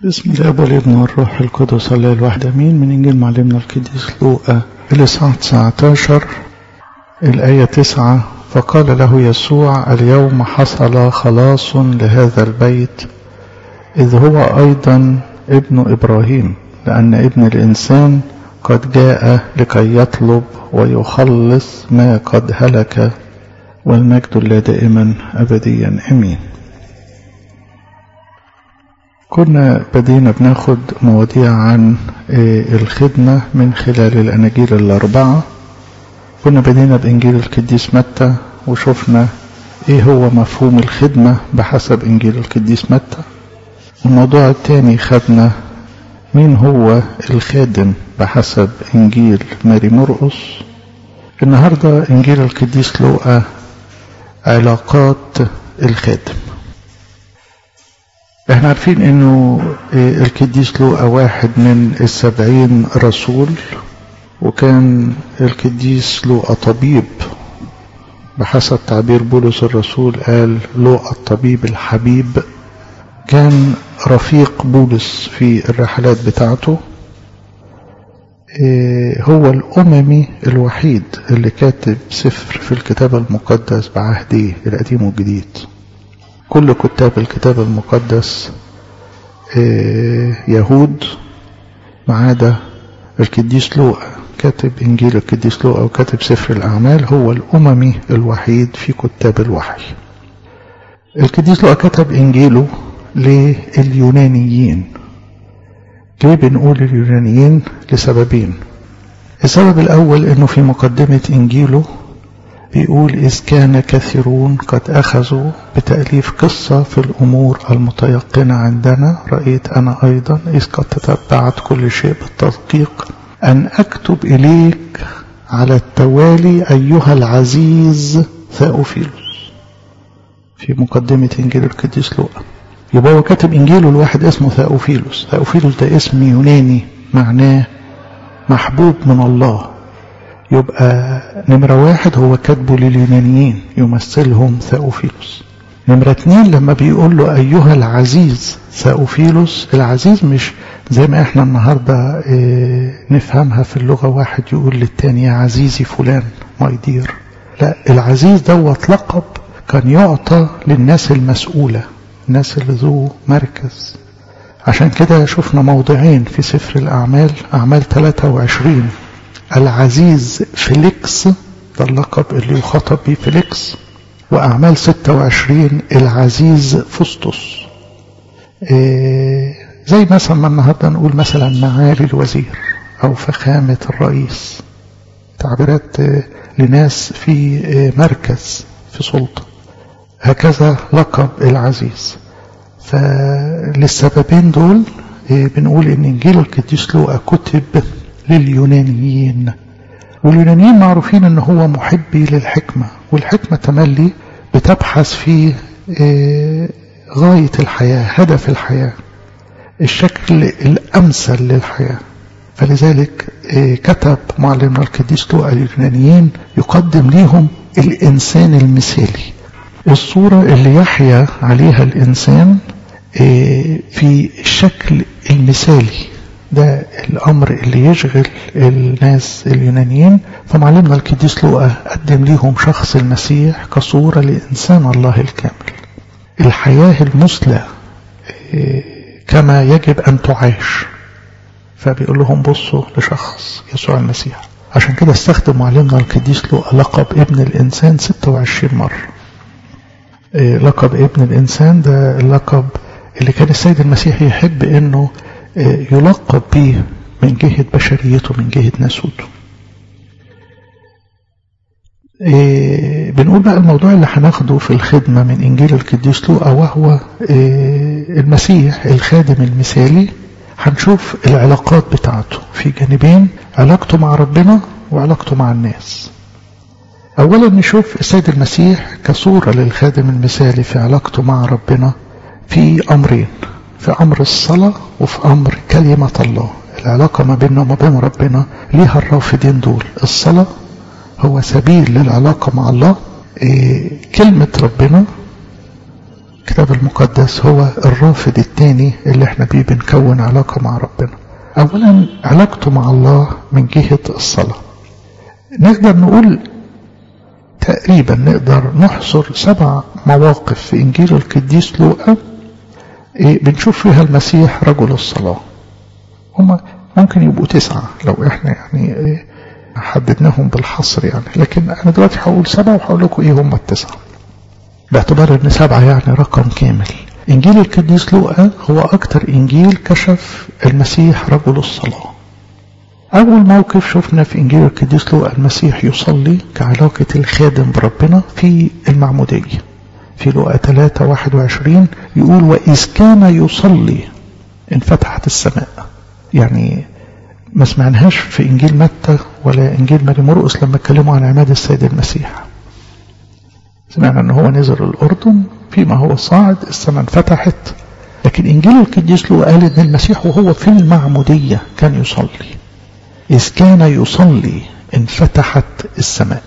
بسم الاب والابن والروح القدس الله الواحد امين من انجيل معلمنا القديس لوقا الاصحاح 19 الايه 9 فقال له يسوع اليوم حصل خلاص لهذا البيت اذ هو ايضا ابن ابراهيم لان ابن الانسان قد جاء لكي يطلب ويخلص ما قد هلك والمجد الله دائما ابديا امين كنا بدينا بناخد مواضيع عن الخدمة من خلال الأناجيل الأربعة كنا بدينا بإنجيل القديس متى وشفنا إيه هو مفهوم الخدمة بحسب إنجيل القديس متى الموضوع الثاني خدنا مين هو الخادم بحسب إنجيل ماري مرقس النهاردة إنجيل القديس لوقا علاقات الخادم احنا عارفين انه القديس لوقا واحد من السبعين رسول وكان القديس لوقا طبيب بحسب تعبير بولس الرسول قال لوقا الطبيب الحبيب كان رفيق بولس في الرحلات بتاعته هو الأممي الوحيد اللي كاتب سفر في الكتاب المقدس بعهده القديم والجديد كل كتاب الكتاب المقدس يهود ما عدا القديس لوقا كاتب انجيل القديس لوقا وكاتب سفر الاعمال هو الاممي الوحيد في كتاب الوحي القديس لوقا كتب انجيله لليونانيين ليه بنقول اليونانيين لسببين السبب الاول انه في مقدمه انجيله بيقول إذ كان كثيرون قد أخذوا بتأليف قصة في الأمور المتيقنة عندنا رأيت أنا أيضا إذ قد تتبعت كل شيء بالتدقيق أن أكتب إليك على التوالي أيها العزيز ثاوفيلوس في مقدمة إنجيل القديس لوقا يبقى هو كاتب إنجيله الواحد اسمه ثاوفيلوس ثاوفيلوس ده اسم يوناني معناه محبوب من الله يبقى نمرة واحد هو كاتبه لليونانيين يمثلهم ثاوفيلوس نمرة اتنين لما بيقول له أيها العزيز ثاوفيلوس العزيز مش زي ما احنا النهاردة اه نفهمها في اللغة واحد يقول للتاني يا عزيزي فلان ماي دير لا العزيز دوت لقب كان يعطى للناس المسؤولة الناس اللي ذو مركز عشان كده شفنا موضعين في سفر الأعمال أعمال 23 العزيز فيليكس ده اللقب اللي يخاطب بيه فيليكس وأعمال 26 العزيز فسطس إيه زي مثلا ما النهارده نقول مثلا معالي الوزير أو فخامة الرئيس تعبيرات لناس في مركز في سلطة هكذا لقب العزيز فللسببين دول بنقول ان انجيل القديس لوقا كتب لليونانيين واليونانيين معروفين ان هو محبي للحكمة والحكمة تملي بتبحث في غاية الحياة هدف الحياة الشكل الأمثل للحياة فلذلك كتب معلمنا القديس لوقا اليونانيين يقدم ليهم الإنسان المثالي الصورة اللي يحيا عليها الإنسان في الشكل المثالي ده الأمر اللي يشغل الناس اليونانيين فمعلمنا القديس لوقا قدم ليهم شخص المسيح كصورة لإنسان الله الكامل الحياة المثلى كما يجب أن تعاش فبيقول لهم بصوا لشخص يسوع المسيح عشان كده استخدم معلمنا القديس لوقا لقب ابن الإنسان 26 مرة لقب ابن الإنسان ده اللقب اللي كان السيد المسيح يحب انه يلقب به من جهة بشريته من جهة ناسوته إيه بنقول بقى الموضوع اللي هناخده في الخدمة من إنجيل القديس لوقا وهو إيه المسيح الخادم المثالي هنشوف العلاقات بتاعته في جانبين علاقته مع ربنا وعلاقته مع الناس أولا نشوف السيد المسيح كصورة للخادم المثالي في علاقته مع ربنا في أمرين في أمر الصلاة وفي أمر كلمة الله العلاقة ما بيننا وما بين ربنا ليها الرافدين دول الصلاة هو سبيل للعلاقة مع الله إيه كلمة ربنا الكتاب المقدس هو الرافد الثاني اللي احنا بيه بنكون علاقة مع ربنا اولا علاقته مع الله من جهة الصلاة نقدر نقول تقريبا نقدر نحصر سبع مواقف في انجيل القديس لوقا إيه بنشوف فيها المسيح رجل الصلاة هما ممكن يبقوا تسعة لو احنا يعني إيه حددناهم بالحصر يعني لكن انا دلوقتي هقول سبعة وهقول لكم ايه هم التسعة باعتبار ان سبعة يعني رقم كامل انجيل القديس لوقا هو اكتر انجيل كشف المسيح رجل الصلاة اول موقف شفنا في انجيل القديس لوقا المسيح يصلي كعلاقة الخادم بربنا في المعمودية في لوقا 3 21 يقول وإذ كان يصلي انفتحت السماء يعني ما سمعناهاش في إنجيل متى ولا إنجيل ماري مرقس لما اتكلموا عن عماد السيد المسيح سمعنا أنه هو نزل الأردن فيما هو صاعد السماء انفتحت لكن إنجيل القديس له قال إن المسيح وهو في المعمودية كان يصلي إذ كان يصلي انفتحت السماء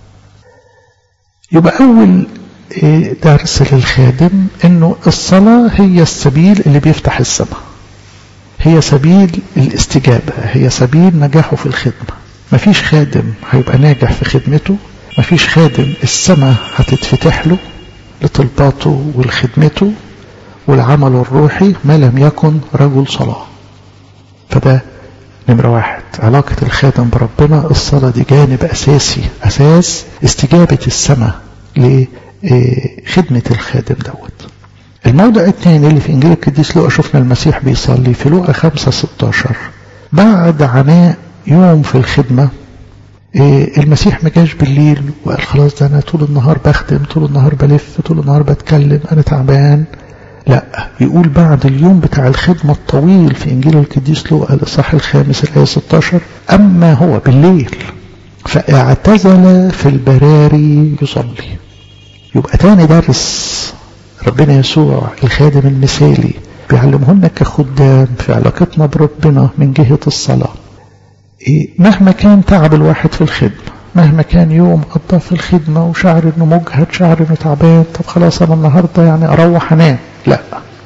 يبقى أول درس للخادم انه الصلاة هي السبيل اللي بيفتح السماء هي سبيل الاستجابة هي سبيل نجاحه في الخدمة مفيش خادم هيبقى ناجح في خدمته مفيش خادم السماء هتتفتح له لطلباته ولخدمته والعمل الروحي ما لم يكن رجل صلاة فده نمرة واحد علاقة الخادم بربنا الصلاة دي جانب أساسي أساس استجابة السماء لخدمة الخادم دوت الموضع الثاني اللي في إنجيل القديس لوقا شفنا المسيح بيصلي في لوقا 5 16 بعد عناء يوم في الخدمة المسيح ما جاش بالليل وقال خلاص ده أنا طول النهار بخدم طول النهار بلف طول النهار بتكلم أنا تعبان لا يقول بعد اليوم بتاع الخدمة الطويل في إنجيل القديس لوقا الإصحاح الخامس الآية 16 أما هو بالليل فاعتزل في البراري يصلي يبقى تاني درس ربنا يسوع الخادم المثالي بيعلمه لنا كخدام في علاقتنا بربنا من جهة الصلاة إيه مهما كان تعب الواحد في الخدمة مهما كان يوم قضى في الخدمة وشعر انه مجهد شعر انه تعبان طب خلاص انا النهاردة يعني اروح انام لا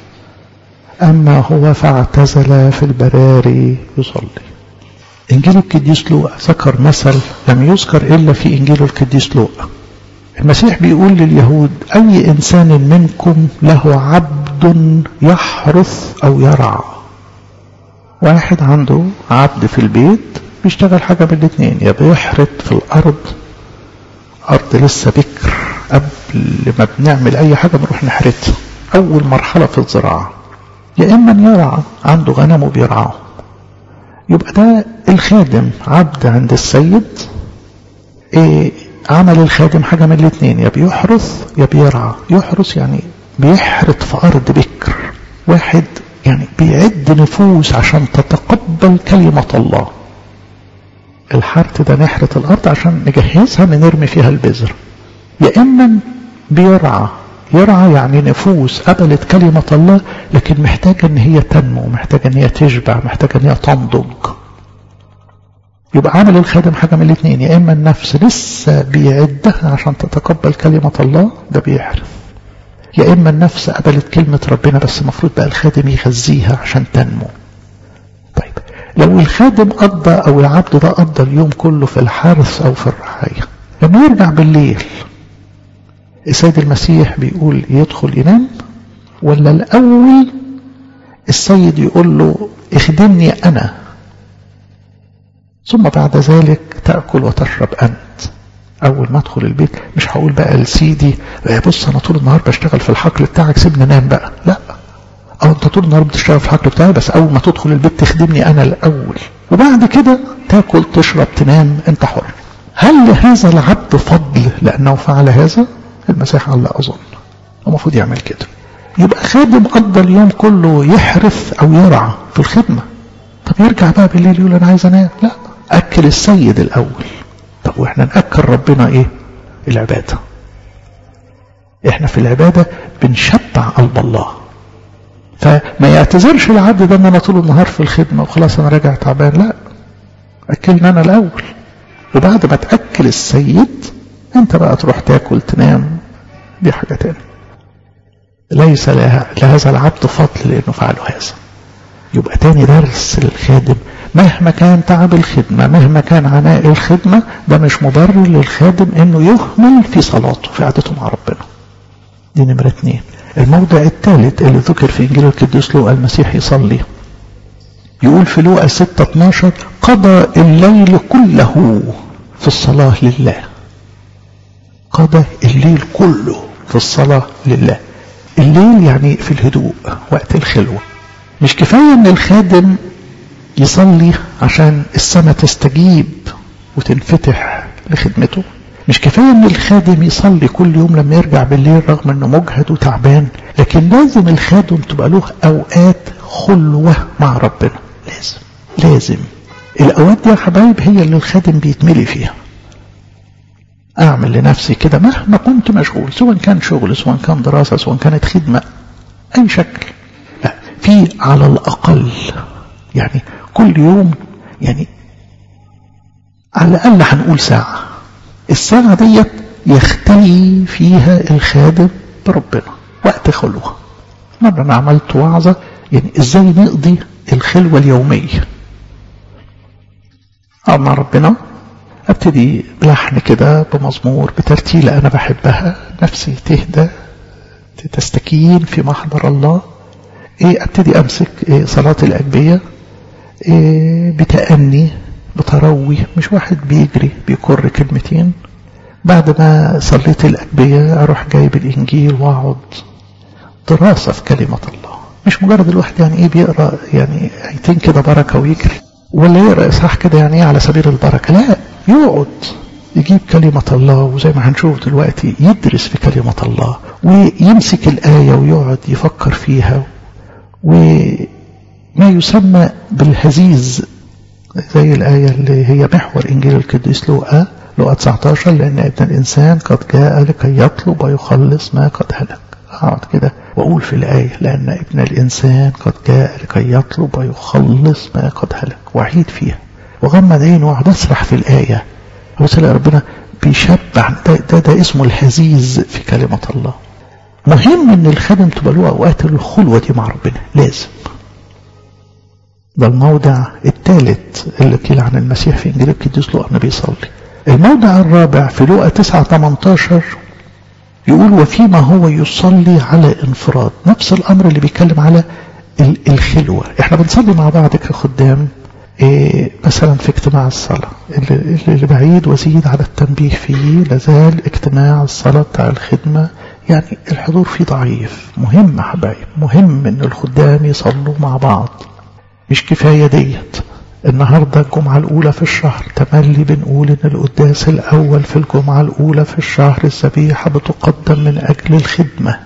اما هو فاعتزل في البراري يصلي انجيل القديس لوقا ذكر مثل لم يذكر الا في انجيل القديس لوقا المسيح بيقول لليهود اي انسان منكم له عبد يحرث او يرعى واحد عنده عبد في البيت بيشتغل حاجة من الاثنين يا بيحرث في الارض ارض لسه بكر قبل ما بنعمل اي حاجة بنروح نحرثها اول مرحلة في الزراعة يا اما يرعى عنده غنم وبيرعاه يبقى ده الخادم عبد عند السيد إيه عمل الخادم حاجة من الاثنين يا بيحرث يا بيرعى يحرث يعني بيحرث في أرض بكر واحد يعني بيعد نفوس عشان تتقبل كلمة الله الحرث ده نحرث الأرض عشان نجهزها نرمي فيها البذر يا إما بيرعى يرعى يعني نفوس قبلت كلمة الله لكن محتاجة ان هي تنمو محتاجة ان هي تشبع محتاجة ان هي تنضج يبقى عمل الخادم حاجة من الاثنين يا اما النفس لسه بيعدها عشان تتقبل كلمة الله ده بيحرف يا اما النفس قبلت كلمة ربنا بس المفروض بقى الخادم يغذيها عشان تنمو طيب لو الخادم قضى او العبد ده قضى اليوم كله في الحرث او في الرعاية لما يرجع بالليل السيد المسيح بيقول يدخل ينام ولا الأول السيد يقول له اخدمني أنا ثم بعد ذلك تأكل وتشرب أنت أول ما أدخل البيت مش هقول بقى لسيدي بص أنا طول النهار بشتغل في الحقل بتاعك سيبني نام بقى لا أو أنت طول النهار بتشتغل في الحقل بتاعي بس أول ما تدخل البيت تخدمني أنا الأول وبعد كده تاكل تشرب تنام أنت حر هل لهذا العبد فضل لأنه فعل هذا المسيح قال لا أظن المفروض يعمل كده يبقى خادم قضى اليوم كله يحرث أو يرعى في الخدمة طب يرجع بقى بالليل يقول أنا عايز أنام لا أكل السيد الأول طب وإحنا نأكل ربنا إيه العبادة إحنا في العبادة بنشبع قلب الله فما يعتذرش العبد ده ان انا طول النهار في الخدمه وخلاص انا راجع تعبان لا اكلنا انا الاول وبعد ما تاكل السيد انت بقى تروح تاكل تنام دي حاجة تاني ليس لهذا العبد فضل لأنه فعل هذا يبقى تاني درس للخادم مهما كان تعب الخدمة مهما كان عناء الخدمة ده مش مبرر للخادم انه يهمل في صلاته في قعدته مع ربنا دي نمرة اتنين الموضع الثالث اللي ذكر في انجيل القديس لوقا المسيح يصلي يقول في لوقا 6 12 قضى الليل كله في الصلاة لله قضى الليل كله في الصلاة لله الليل يعني في الهدوء وقت الخلوة مش كفاية ان الخادم يصلي عشان السماء تستجيب وتنفتح لخدمته مش كفاية ان الخادم يصلي كل يوم لما يرجع بالليل رغم انه مجهد وتعبان لكن لازم الخادم تبقى له اوقات خلوة مع ربنا لازم لازم الاوقات دي يا حبايب هي اللي الخادم بيتملي فيها اعمل لنفسي كده مهما كنت مشغول سواء كان شغل سواء كان دراسة سواء كانت خدمة اي شكل لا في على الاقل يعني كل يوم يعني على الاقل هنقول ساعة الساعة ديت يختلي فيها الخادم بربنا وقت خلوة مرة انا عملت وعظة يعني ازاي نقضي الخلوة اليومية أقعد مع ربنا ابتدي بلحن كده بمزمور بترتيلة انا بحبها نفسي تهدى تستكين في محضر الله ايه ابتدي امسك إيه صلاة الاجبية إيه بتأني بتروي مش واحد بيجري بيكر كلمتين بعد ما صليت الأجبية أروح جايب الإنجيل وأقعد دراسة في كلمة الله مش مجرد الواحد يعني إيه بيقرأ يعني آيتين كده بركة ويجري ولا يقرأ إصحاح كده يعني إيه على سبيل البركة لا يقعد يجيب كلمة الله وزي ما هنشوف دلوقتي يدرس في كلمة الله ويمسك الآية ويقعد يفكر فيها وما يسمى بالهزيز زي الآية اللي هي محور إنجيل القديس لوقا لوقا 19 لأن ابن الإنسان قد جاء لكي يطلب ويخلص ما قد هلك أقعد كده وأقول في الآية لأن ابن الإنسان قد جاء لكي يطلب ويخلص ما قد هلك وأعيد فيها وغمض عينه وأقعد أسرح في الآية بص ربنا بيشبع ده, ده, ده اسمه الهزيز في كلمة الله مهم ان الخادم تبقى له اوقات الخلوة دي مع ربنا لازم ده الموضع الثالث اللي قيل عن المسيح في انجيل القديس لوقا النبي يصلي الموضع الرابع في لوقا 9 18 يقول وفيما هو يصلي على انفراد نفس الامر اللي بيتكلم على الخلوة احنا بنصلي مع بعض كخدام إيه مثلا في اجتماع الصلاة اللي, اللي بعيد وزيد على التنبيه فيه لازال اجتماع الصلاة بتاع الخدمة يعني الحضور فيه ضعيف مهم حبايب مهم ان الخدام يصلوا مع بعض مش كفاية ديت النهاردة الجمعة الأولى في الشهر تملي بنقول إن القداس الأول في الجمعة الأولى في الشهر الذبيحة بتقدم من أجل الخدمة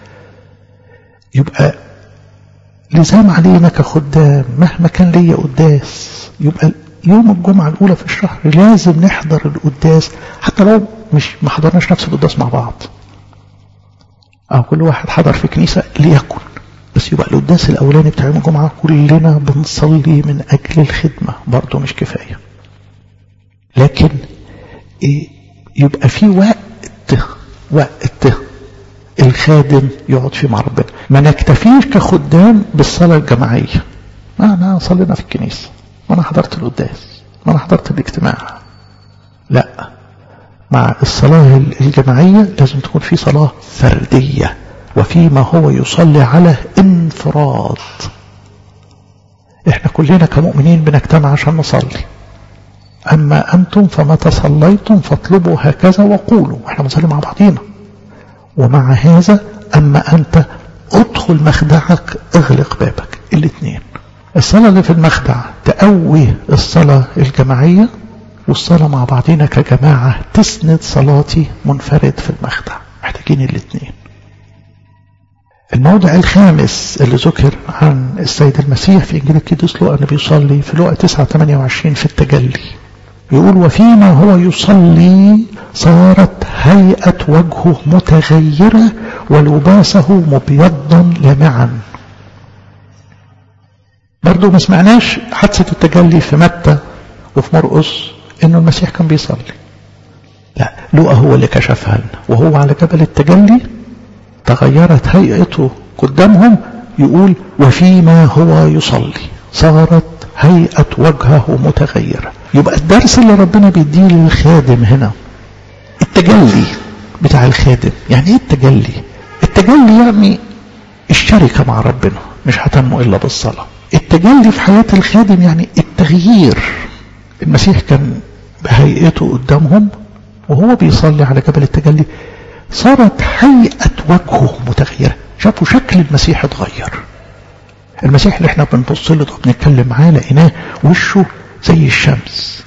يبقى لزام علينا كخدام مهما كان ليا قداس يبقى يوم الجمعة الأولى في الشهر لازم نحضر القداس حتى لو مش ما حضرناش نفس القداس مع بعض أو كل واحد حضر في كنيسة ليكن بس يبقى القداس الأولاني بتاع يوم الجمعة كلنا بنصلي من أجل الخدمة برضه مش كفاية لكن إيه يبقى في وقت وقت الخادم يقعد فيه مع ربنا ما نكتفيش كخدام بالصلاة الجماعية ما أنا صلينا في الكنيسة ما أنا حضرت القداس ما أنا حضرت الاجتماع لا مع الصلاة الجماعية لازم تكون في صلاة فردية وفيما هو يصلي على انفراد احنا كلنا كمؤمنين بنجتمع عشان نصلي اما انتم فمتى صليتم فاطلبوا هكذا وقولوا احنا بنصلي مع بعضينا ومع هذا اما انت ادخل مخدعك اغلق بابك الاثنين الصلاة اللي في المخدع تقوي الصلاة الجماعية والصلاة مع بعضنا كجماعة تسند صلاتي منفرد في المخدع محتاجين الاثنين الموضع الخامس اللي ذكر عن السيد المسيح في إنجيل القديس لوقا اللي بيصلي في لوقا 9 28 في التجلي يقول وفيما هو يصلي صارت هيئة وجهه متغيرة ولباسه مبيضا لامعا برضو ما سمعناش حادثة التجلي في متى وفي مرقس انه المسيح كان بيصلي لا لوقا هو اللي كشفها لنا وهو على جبل التجلي تغيرت هيئته قدامهم يقول وفيما هو يصلي صارت هيئة وجهه متغيرة يبقى الدرس اللي ربنا بيديه للخادم هنا التجلي بتاع الخادم يعني ايه التجلي التجلي يعني الشركة مع ربنا مش هتنمو إلا بالصلاة التجلي في حياة الخادم يعني التغيير المسيح كان بهيئته قدامهم وهو بيصلي على جبل التجلي صارت هيئة وجهه متغيرة شافوا شكل المسيح اتغير المسيح اللي احنا بنبص له وبنتكلم معاه لقيناه وشه زي الشمس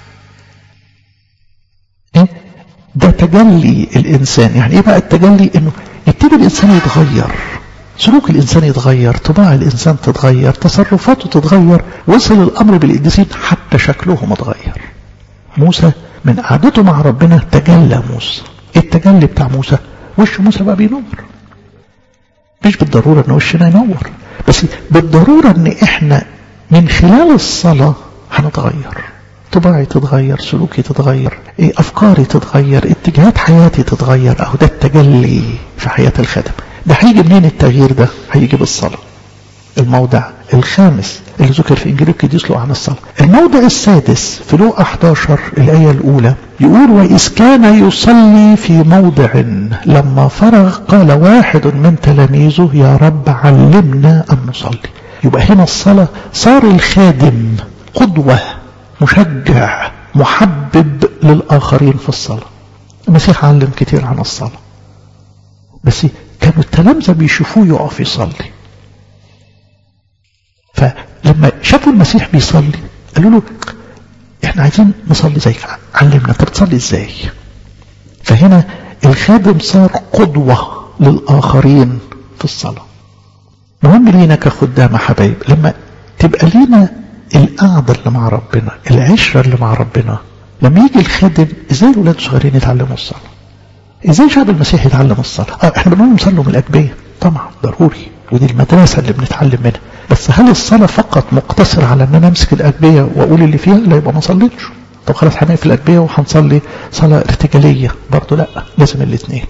ايه ده تجلي الانسان يعني ايه بقى التجلي انه يبتدي الانسان يتغير سلوك الانسان يتغير طباع الانسان تتغير تصرفاته تتغير وصل الامر بالقديسين حتى شكلهم اتغير موسى من قعدته مع ربنا تجلى موسى التجلي بتاع موسى وش موسى بقى بينور مش بالضرورة ان وشنا ينور بس بالضرورة ان احنا من خلال الصلاة هنتغير طباعي تتغير سلوكي تتغير إيه افكاري تتغير اتجاهات حياتي تتغير اهو ده التجلي في حياة الخادم ده هيجي منين التغيير ده هيجي بالصلاة الموضع الخامس اللي ذكر في انجيل القديس له عن الصلاة الموضع السادس في لوقا 11 الآية الأولى يقول وإذ كان يصلي في موضع لما فرغ قال واحد من تلاميذه يا رب علمنا أن نصلي يبقى هنا الصلاة صار الخادم قدوة مشجع محبب للآخرين في الصلاة المسيح علم كتير عن الصلاة بس كانوا التلامذة بيشوفوه يقف يصلي فلما شافوا المسيح بيصلي قالوا له احنا عايزين نصلي زيك علمنا انت بتصلي ازاي فهنا الخادم صار قدوة للآخرين في الصلاة مهم لينا كخدام حبايب لما تبقى لينا القعدة اللي مع ربنا العشرة اللي مع ربنا لما يجي الخادم ازاي الولاد الصغيرين يتعلموا الصلاة ازاي شعب المسيح يتعلم الصلاة اه احنا بنقول نصلوا من الأجبية طبعا ضروري ودي المدرسة اللي بنتعلم منها بس هل الصلاة فقط مقتصر على ان انا امسك الأجبية واقول اللي فيها لا يبقى ما صليتش طب خلاص هنقفل الأجبية وهنصلي صلاة ارتجالية برضه لا لازم الاثنين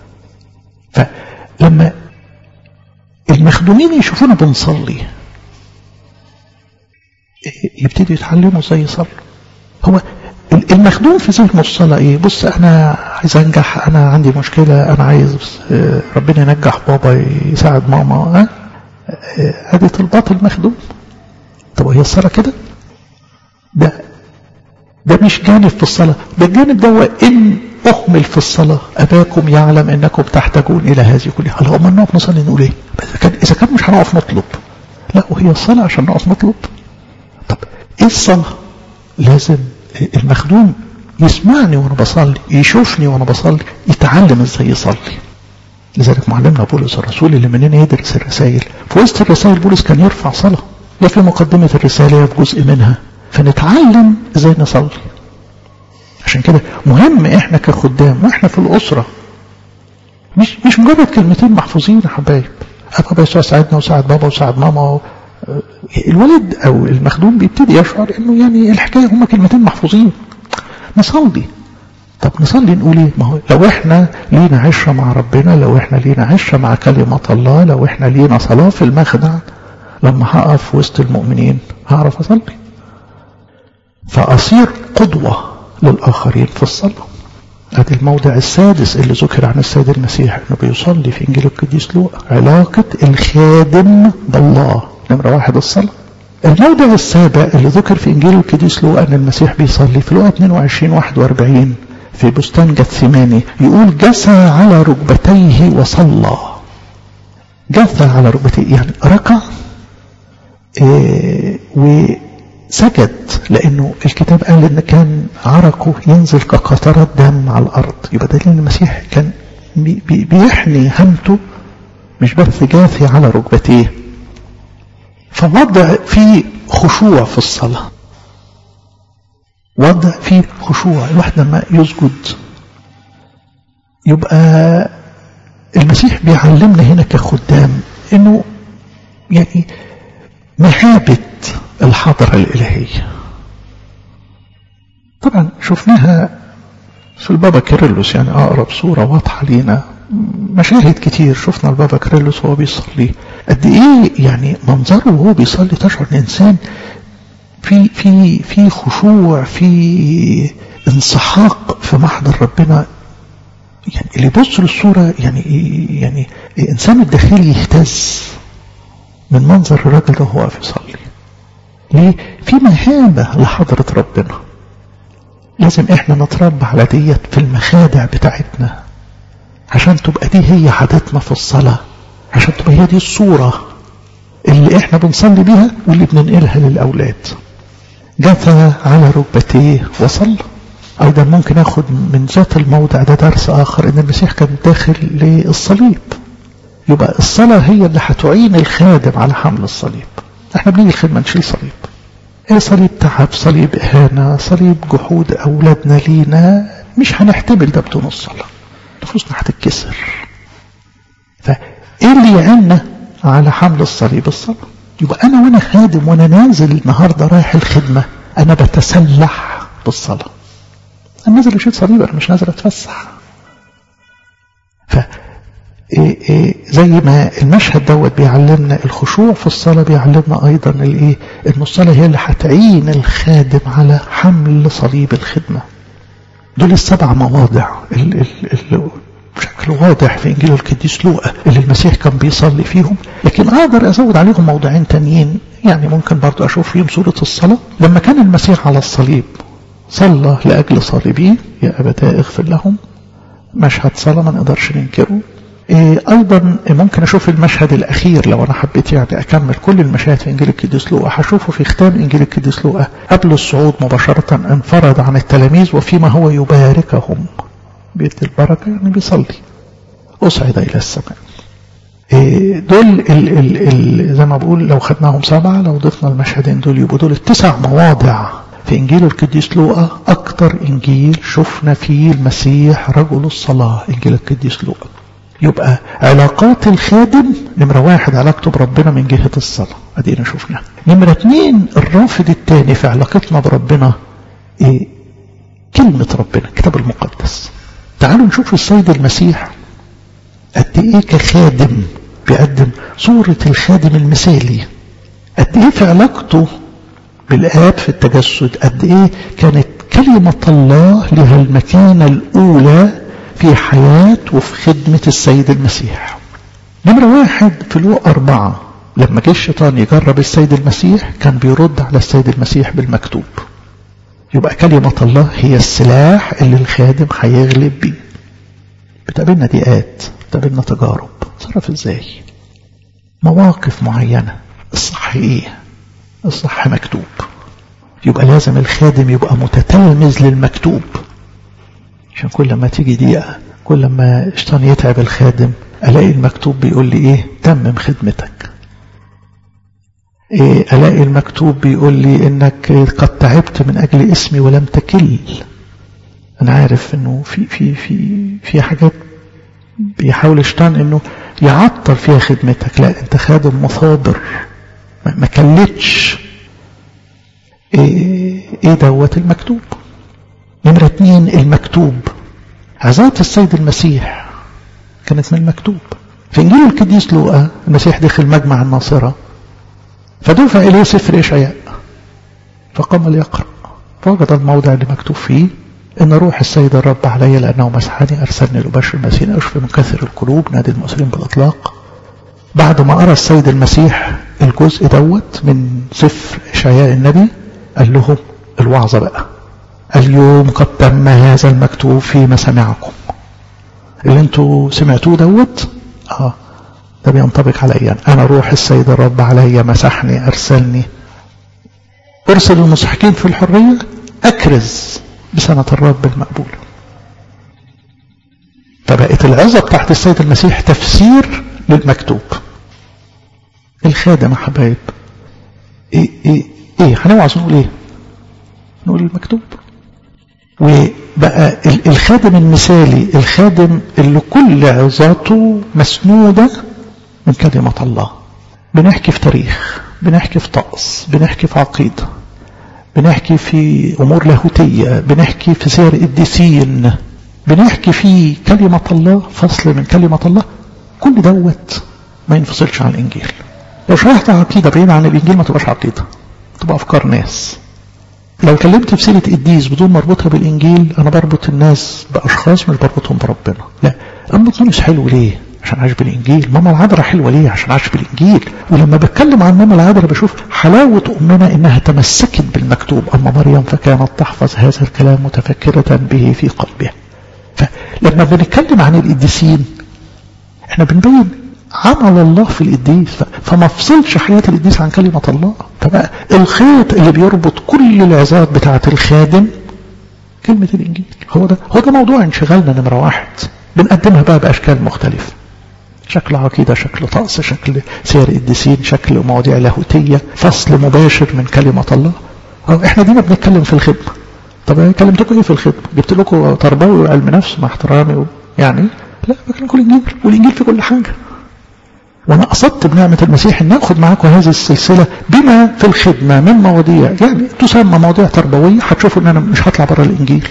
فلما المخدومين يشوفونا بنصلي يبتدوا يتعلموا ازاي يصلوا هو المخدوم في ذهنه الصلاة ايه بص انا عايز انجح انا عندي مشكلة انا عايز ربنا ينجح بابا يساعد ماما ها ادي طلبات المخدوم طب هي الصلاة كده ده ده مش جانب في الصلاة ده الجانب ده وإن أهمل في الصلاة أباكم يعلم أنكم تحتاجون إلى هذه كلها هل هم نقف نصلي نقول إيه إذا كان, إذا كان مش هنقف نطلب لا وهي الصلاة عشان نقف نطلب طب إيه الصلاة لازم المخدوم يسمعني وانا بصلي يشوفني وانا بصلي يتعلم ازاي يصلي لذلك معلمنا بولس الرسول اللي مننا يدرس الرسائل في وسط الرسائل بولس كان يرفع صلاة يا في مقدمة الرسالة يا في جزء منها فنتعلم ازاي نصلي عشان كده مهم احنا كخدام واحنا في الاسرة مش مش مجرد كلمتين محفوظين يا حبايب بابا يسوع ساعدنا وساعد بابا وساعد ماما الولد او المخدوم بيبتدي يشعر انه يعني الحكايه هما كلمتين محفوظين نصلي طب نصلي نقول ايه ما هو لو احنا لينا عشره مع ربنا لو احنا لينا عشره مع كلمه الله لو احنا لينا صلاه في المخدع لما هقف وسط المؤمنين هعرف اصلي فاصير قدوه للاخرين في الصلاه هذا الموضع السادس اللي ذكر عن السيد المسيح انه بيصلي في انجيل القديس لوقا علاقه الخادم بالله نمرة واحد الصلاة الموضع السابع اللي ذكر في إنجيل القديس لوقا أن المسيح بيصلي في لوقا 22 41 في بستان جثماني يقول جثى على ركبتيه وصلى جثى على ركبتيه يعني ركع إيه وسجد لأنه الكتاب قال إن كان عرقه ينزل كقطرات دم على الأرض يبقى دليل إن المسيح كان بي بيحني همته مش بس جاثي على ركبتيه فوضع فيه خشوع في الصلاة وضع فيه خشوع الواحد لما يسجد يبقى المسيح بيعلمنا هنا كخدام انه يعني مهابة الحضرة الإلهية طبعا شفناها في البابا كيرلس يعني أقرب صورة واضحة لينا مشاهد كتير شفنا البابا كريلوس وهو بيصلي قد ايه يعني منظره وهو بيصلي تشعر الانسان في في في خشوع في انسحاق في محضر ربنا يعني اللي يبص للصورة يعني يعني الإنسان الداخلي يهتز من منظر الراجل ده وهو واقف يصلي ليه؟ في مهابة لحضرة ربنا لازم احنا نتربى على ديت في المخادع بتاعتنا عشان تبقى دي هي عادتنا في الصلاة عشان تبقى هي دي الصورة اللي احنا بنصلي بيها واللي بننقلها للأولاد جثى على ركبتيه وصلى أيضا ممكن أخذ من ذات الموضع ده درس آخر إن المسيح كان داخل للصليب يبقى الصلاة هي اللي هتعين الخادم على حمل الصليب احنا بنيجي الخدمة نشيل صليب ايه صليب تعب صليب إهانة صليب جحود أولادنا لينا مش هنحتمل ده بدون الصلاة نفوسنا هتتكسر فايه اللي يعيننا على حمل الصليب الصلاة يبقى أنا وأنا خادم وأنا نازل النهاردة رايح الخدمة أنا بتسلح بالصلاة أنا نازل أشيل صليب أنا مش نازل أتفسح ف إيه إيه زي ما المشهد دوت بيعلمنا الخشوع في الصلاة بيعلمنا أيضا الإيه إن الصلاة هي اللي هتعين الخادم على حمل صليب الخدمة دول السبع مواضع ال ال ال بشكل واضح في إنجيل القديس لوقا اللي المسيح كان بيصلي فيهم لكن أقدر أزود عليهم موضوعين تانيين يعني ممكن برضو أشوف فيهم سورة الصلاة لما كان المسيح على الصليب صلى لأجل صليبيه يا أبتاء اغفر لهم مشهد صلاة ما نقدرش ننكره إيه أيضا ممكن أشوف المشهد الأخير لو أنا حبيت يعني أكمل كل المشاهد في إنجيل القديس لوقا هشوفه في ختام إنجيل القديس لوقا قبل الصعود مباشرة انفرد عن التلاميذ وفيما هو يباركهم بيدي البركة يعني بيصلي أصعد إلى السماء إيه دول ال ال ال زي ما بقول لو خدناهم سبعة لو ضفنا المشهدين دول يبقوا دول التسع مواضع في إنجيل القديس لوقا أكتر إنجيل شفنا فيه المسيح رجل الصلاة إنجيل القديس لوقا يبقى علاقات الخادم نمرة واحد علاقته بربنا من جهة الصلاة أدينا شفنا نمرة اتنين الرافد التاني في علاقتنا بربنا إيه كلمة ربنا الكتاب المقدس تعالوا نشوف السيد المسيح قد ايه كخادم بيقدم صورة الخادم المثالي قد ايه في علاقته بالآب في التجسد قد ايه كانت كلمة الله لها المكانة الأولى في حياة وفي خدمة السيد المسيح نمرة واحد في لوق أربعة لما جه الشيطان يجرب السيد المسيح كان بيرد على السيد المسيح بالمكتوب يبقى كلمة الله هي السلاح اللي الخادم هيغلب بيه بتقابلنا ضيقات بتقابلنا تجارب تصرف ازاي مواقف معينة الصح ايه الصح مكتوب يبقى لازم الخادم يبقى متتلمذ للمكتوب عشان كل ما تيجي دقيقة كل ما الشيطان يتعب الخادم ألاقي المكتوب بيقول لي إيه تمم خدمتك إيه ألاقي المكتوب بيقول لي إنك قد تعبت من أجل اسمي ولم تكل أنا عارف إنه في في في في حاجات بيحاول الشيطان إنه يعطل فيها خدمتك لا أنت خادم مثابر ما كلتش إيه, إيه دوت المكتوب نمرة اتنين المكتوب عظات السيد المسيح كانت من المكتوب في انجيل القديس لوقا المسيح دخل مجمع الناصرة فدفع اليه سفر اشعياء فقام ليقرأ فوجد الموضع اللي مكتوب فيه ان روح السيد الرب علي لانه مسحني ارسلني لابشر المسيح اشفي من كثر القلوب نادي المسلمين بالاطلاق بعد ما ارى السيد المسيح الجزء دوت من سفر اشعياء النبي قال لهم الوعظه بقى اليوم قد تم هذا المكتوب في مسامعكم اللي انتوا سمعتوه دوت اه ده بينطبق عليا انا روح السيد الرب علي مسحني ارسلني ارسل المسحكين في الحريه اكرز بسنه الرب المقبوله فبقت العظه بتاعت السيد المسيح تفسير للمكتوب الخادم يا حبايب ايه ايه ايه هنوعظ نقول ايه نقول المكتوب وبقى الخادم المثالي الخادم اللي كل عظاته مسنودة من كلمة الله بنحكي في تاريخ بنحكي في طقس بنحكي في عقيدة بنحكي في أمور لاهوتية بنحكي في سير قديسين بنحكي فيه كلمة الله فصل من كلمة الله كل دوت ما ينفصلش عن الإنجيل لو شرحت عقيدة بعيدة عن الإنجيل ما تبقاش عقيدة تبقى أفكار ناس لو كلمت في سيرة قديس بدون ما اربطها بالإنجيل أنا بربط الناس بأشخاص مش بربطهم بربنا لا أما تونس حلو ليه عشان عاش بالإنجيل ماما العذراء حلوة ليه عشان عاش بالإنجيل ولما بتكلم عن ماما العذراء بشوف حلاوة أمنا إنها تمسكت بالمكتوب أما مريم فكانت تحفظ هذا الكلام متفكرة به في قلبها فلما بنتكلم عن القديسين احنا بنبين عمل الله في القديس فما فصلش حياة القديس عن كلمة الله فبقى الخيط اللي بيربط كل العظات بتاعة الخادم كلمة الإنجيل هو ده هو ده موضوع انشغالنا نمرة واحد بنقدمها بقى بأشكال مختلفة شكل عقيدة شكل طقس شكل سير قديسين شكل مواضيع لاهوتية فصل مباشر من كلمة الله أو احنا دينا بنتكلم في الخدمة طب كلمتكم ايه في الخدمة جبت لكم تربوي وعلم نفس مع احترامي و... يعني لا بكلمكم الانجيل والانجيل في كل حاجة وانا قصدت بنعمة المسيح ان اخذ معاكم هذه السلسلة بما في الخدمة من مواضيع يعني تسمى مواضيع تربوية هتشوفوا ان انا مش هطلع بره الانجيل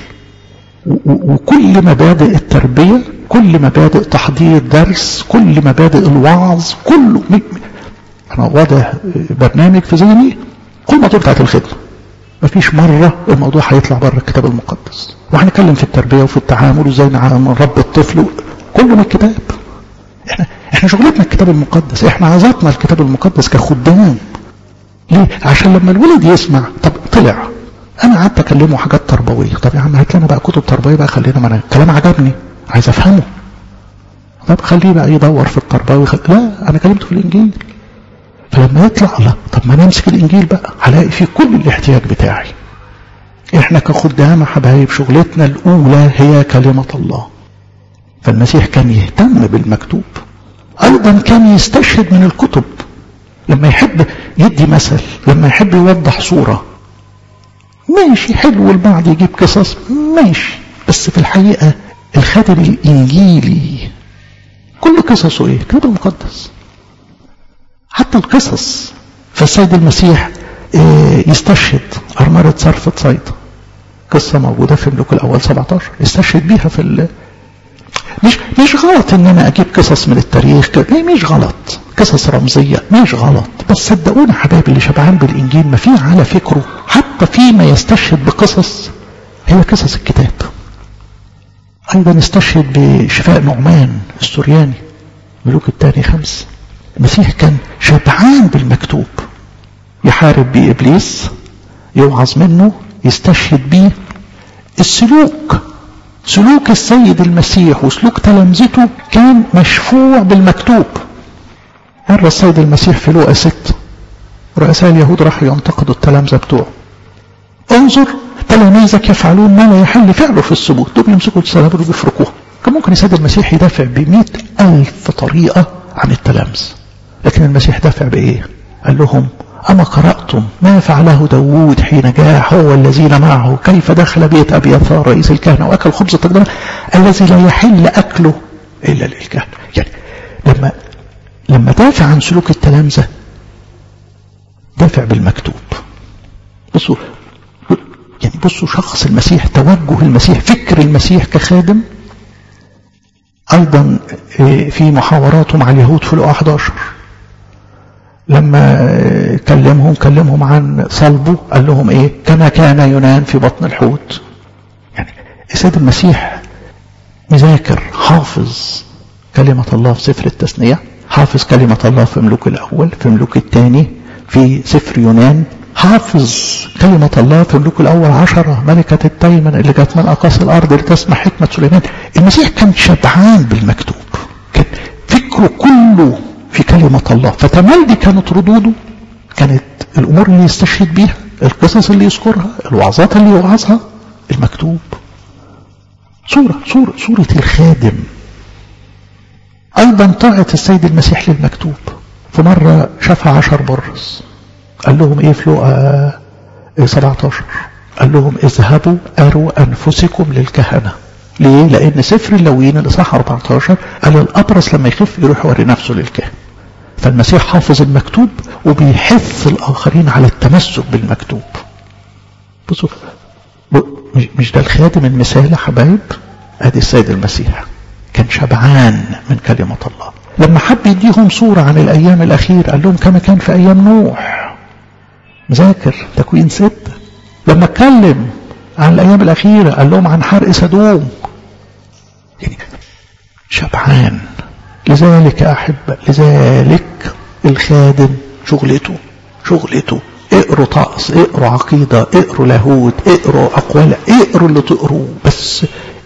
وكل مبادئ التربية كل مبادئ تحضير درس كل مبادئ الوعظ كله انا واضح برنامج في ذهني كل موضوع بتاعت الخدمة مفيش مرة الموضوع هيطلع بره الكتاب المقدس وهنتكلم في التربية وفي التعامل وازاي نربي الطفل كله من الكتاب احنا احنا شغلتنا الكتاب المقدس احنا عظتنا الكتاب المقدس كخدام ليه عشان لما الولد يسمع طب طلع انا قعدت اكلمه حاجات تربويه طب يا عم هات لنا بقى كتب تربويه بقى خلينا ما انا الكلام عجبني عايز افهمه طب خليه بقى يدور في التربوي خل... لا انا كلمته في الانجيل فلما يطلع الله طب ما نمسك الانجيل بقى هلاقي فيه كل الاحتياج بتاعي احنا كخدام حبايب شغلتنا الاولى هي كلمه الله فالمسيح كان يهتم بالمكتوب ايضا كان يستشهد من الكتب لما يحب يدي مثل لما يحب يوضح صوره ماشي حلو البعض يجيب قصص ماشي بس في الحقيقة الخادم الإنجيلي كل قصصه إيه؟ الكتاب المقدس حتى القصص فالسيد المسيح إيه يستشهد أرمرة صرفة صيد قصة موجودة في ملوك الأول 17 يستشهد بيها في ال... مش مش غلط ان انا اجيب قصص من التاريخ مش غلط قصص رمزية مش غلط بس صدقونا حبايبي اللي شبعان بالانجيل ما فيه على فكره حتى فيما يستشهد بقصص هي قصص الكتاب ايضا استشهد بشفاء نعمان السورياني ملوك الثاني خمس المسيح كان شبعان بالمكتوب يحارب بيه ابليس يوعظ منه يستشهد بيه السلوك سلوك السيد المسيح وسلوك تلامذته كان مشفوع بالمكتوب مرة السيد المسيح في لوقا ست رؤساء اليهود راحوا ينتقدوا التلامذة بتوعه انظر تلاميذك يفعلون ما لا يحل فعله في الثبوت دول يمسكوا السلام دول بيفرقوها كان ممكن السيد المسيح يدافع بمئة ألف طريقة عن التلامذة لكن المسيح دافع بإيه قال لهم أما قرأتم ما فعله داوود حين جاء هو الذين معه كيف دخل بيت أبي يثار رئيس الكهنة وأكل خبز التقدمة الذي لا يحل أكله إلا للكهنة يعني لما لما دافع عن سلوك التلامذة دافع بالمكتوب بصوا يعني بصوا شخص المسيح توجه المسيح فكر المسيح كخادم أيضا في محاوراته مع اليهود في لقاء 11 لما كلمهم كلمهم عن صلبه قال لهم ايه كما كان يونان في بطن الحوت يعني السيد المسيح مذاكر حافظ كلمة الله في سفر التثنية حافظ كلمة الله في ملوك الأول في ملوك الثاني في سفر يونان حافظ كلمة الله في ملوك الأول عشرة ملكة التيمن اللي جت من أقاصي الأرض لتسمع حكمة سليمان المسيح كان شبعان بالمكتوب كان فكره كله في كلمة الله فتملي كانت ردوده كانت الأمور اللي يستشهد بيها القصص اللي يذكرها الوعظات اللي يوعظها المكتوب صورة صورة صورة الخادم أيضا طاعة السيد المسيح للمكتوب في مرة شافها عشر برص قال لهم ايه في لقا 17 قال لهم اذهبوا اروا انفسكم للكهنه ليه؟ لأن سفر اللويين الإصحاح 14 قال الأبرص لما يخف يروح يوري نفسه للكاهن. فالمسيح حافظ المكتوب وبيحث الآخرين على التمسك بالمكتوب. بصوا مش ده الخادم المثال يا حبايب؟ ادي السيد المسيح كان شبعان من كلمة الله لما حب يديهم صورة عن الأيام الأخيرة قال لهم كما كان في أيام نوح مذاكر تكوين ستة لما اتكلم عن الأيام الأخيرة قال لهم عن حرق سدوم يعني شبعان لذلك أحب لذلك الخادم شغلته شغلته اقروا طقس اقروا عقيدة اقروا لاهوت اقروا أقوال اقروا اللي تقروه بس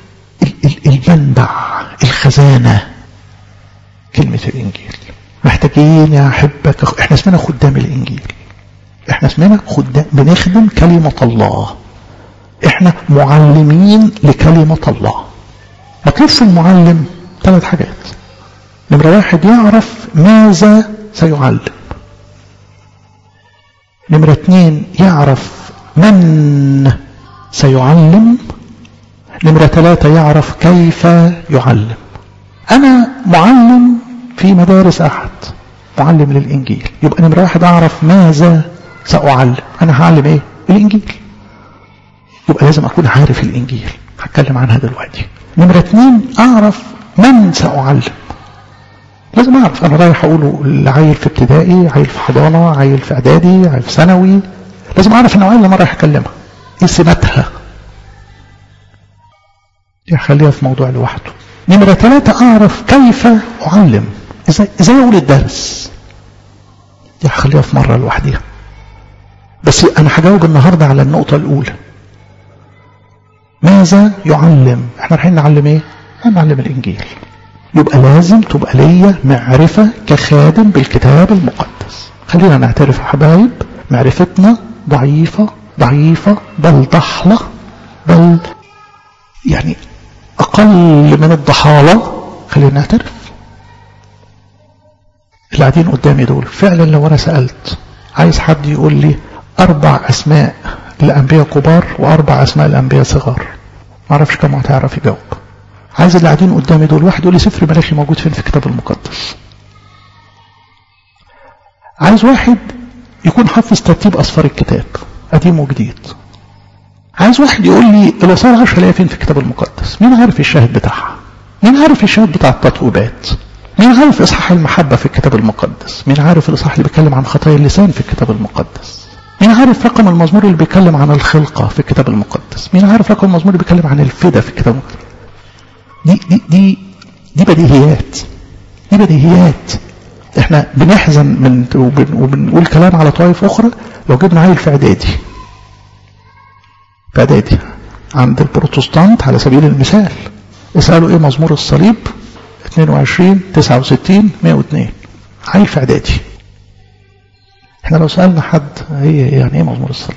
المنبع الخزانة كلمة الإنجيل محتاجين يا أحبك احنا اسمنا خدام الإنجيل احنا اسمنا خدام بنخدم كلمة الله احنا معلمين لكلمة الله مطلوب في المعلم ثلاث حاجات نمرة واحد يعرف ماذا سيعلم نمرة اثنين يعرف من سيعلم نمرة ثلاثة يعرف كيف يعلم أنا معلم في مدارس أحد معلم للإنجيل يبقى نمرة واحد أعرف ماذا سأعلم أنا هعلم إيه الإنجيل يبقى لازم أكون عارف الإنجيل هتكلم عنها دلوقتي نمرة اثنين أعرف من سأعلم لازم أعرف أنا رايح أقوله لعيل في ابتدائي عيل في حضانة عيل في إعدادي عيل في ثانوي لازم أعرف النوعية اللي أنا رايح أكلمها إيه سماتها دي هخليها في موضوع لوحده نمرة ثلاثة أعرف كيف أعلم إزاي, إزاي أقول الدرس دي هخليها في مرة لوحديها بس أنا هجاوب النهاردة على النقطة الأولى ماذا يعلم احنا رايحين نعلم ايه هنعلم الانجيل يبقى لازم تبقى ليا معرفة كخادم بالكتاب المقدس خلينا نعترف يا حبايب معرفتنا ضعيفة ضعيفة بل ضحلة بل يعني أقل من الضحالة خلينا نعترف اللي قاعدين قدامي دول فعلا لو أنا سألت عايز حد يقول لي أربع أسماء الأنبياء كبار وأربع أسماء الأنبياء صغار ما أعرفش كم هتعرف يجاوب عايز اللي قاعدين قدامي دول واحد يقول لي سفر ملاخي موجود فين في الكتاب المقدس عايز واحد يكون حافظ ترتيب أصفار الكتاب قديم وجديد عايز واحد يقول لي الوصايا العشرة الاقيها فين في الكتاب المقدس مين عارف الشاهد بتاعها مين عارف الشاهد بتاع التطويبات مين عارف إصحاح المحبة في الكتاب المقدس مين عارف الإصحاح اللي بيتكلم عن خطايا اللسان في الكتاب المقدس مين عارف رقم المزمور اللي بيتكلم عن الخلقة في الكتاب المقدس مين عارف رقم المزمور اللي بيتكلم عن الفدا في الكتاب المقدس دي دي دي دي بديهيات دي بديهيات احنا بنحزن من وبن وبنقول كلام على طوائف اخرى لو جبنا عيل في اعدادي في اعدادي عند البروتستانت على سبيل المثال اسالوا ايه مزمور الصليب 22 69 102 عيل في اعدادي احنا لو سالنا حد هي يعني ايه مزمور الصليب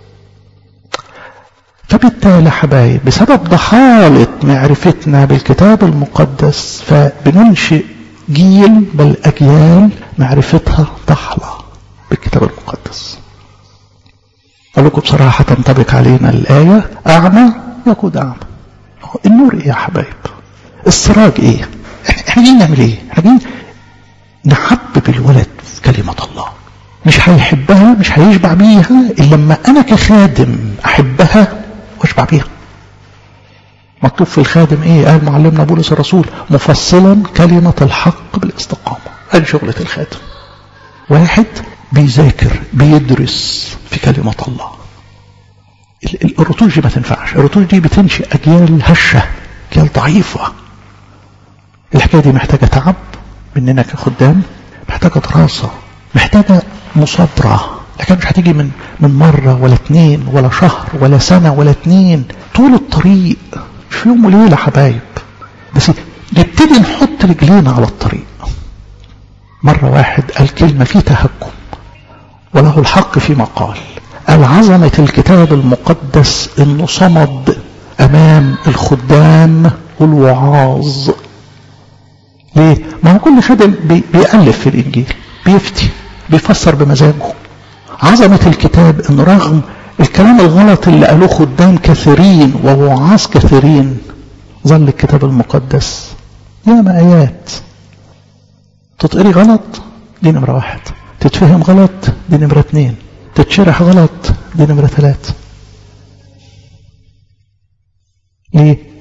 فبالتالي حبايب بسبب ضحالة معرفتنا بالكتاب المقدس فبننشئ جيل بل أجيال معرفتها ضحلة بالكتاب المقدس أقول لكم بصراحة تنطبق علينا الآية أعمى يقود أعمى النور إيه يا حبايب السراج إيه احنا جايين نعمل إيه احنا جايين نحبب الولد في كلمة الله مش هيحبها مش هيشبع بيها إلا لما أنا كخادم أحبها واشبع بيها مكتوب في الخادم ايه قال معلمنا بولس الرسول مفصلا كلمة الحق بالاستقامة ادي شغلة الخادم واحد بيذاكر بيدرس في كلمة الله الرتوش دي ما تنفعش الرتوش دي بتنشئ أجيال هشة أجيال ضعيفة الحكاية دي محتاجة تعب مننا كخدام محتاجة دراسة محتاجة مصابرة لكن مش هتيجي من من مرة ولا اتنين ولا شهر ولا سنة ولا اتنين طول الطريق مش في يوم وليلة حبايب بس نبتدي نحط رجلينا على الطريق مرة واحد قال كلمة في تهكم وله الحق فيما قال قال عظمة الكتاب المقدس انه صمد امام الخدام والوعاظ ليه؟ ما هو كل خادم بي بيألف في الانجيل بيفتي بيفسر بمزاجه عظمة الكتاب ان رغم الكلام الغلط اللي قالوه خدام كثيرين ووعاظ كثيرين ظل الكتاب المقدس ياما آيات تتقري غلط دي نمرة واحد تتفهم غلط دي نمرة اتنين تتشرح غلط دي نمرة ثلاثة ليه؟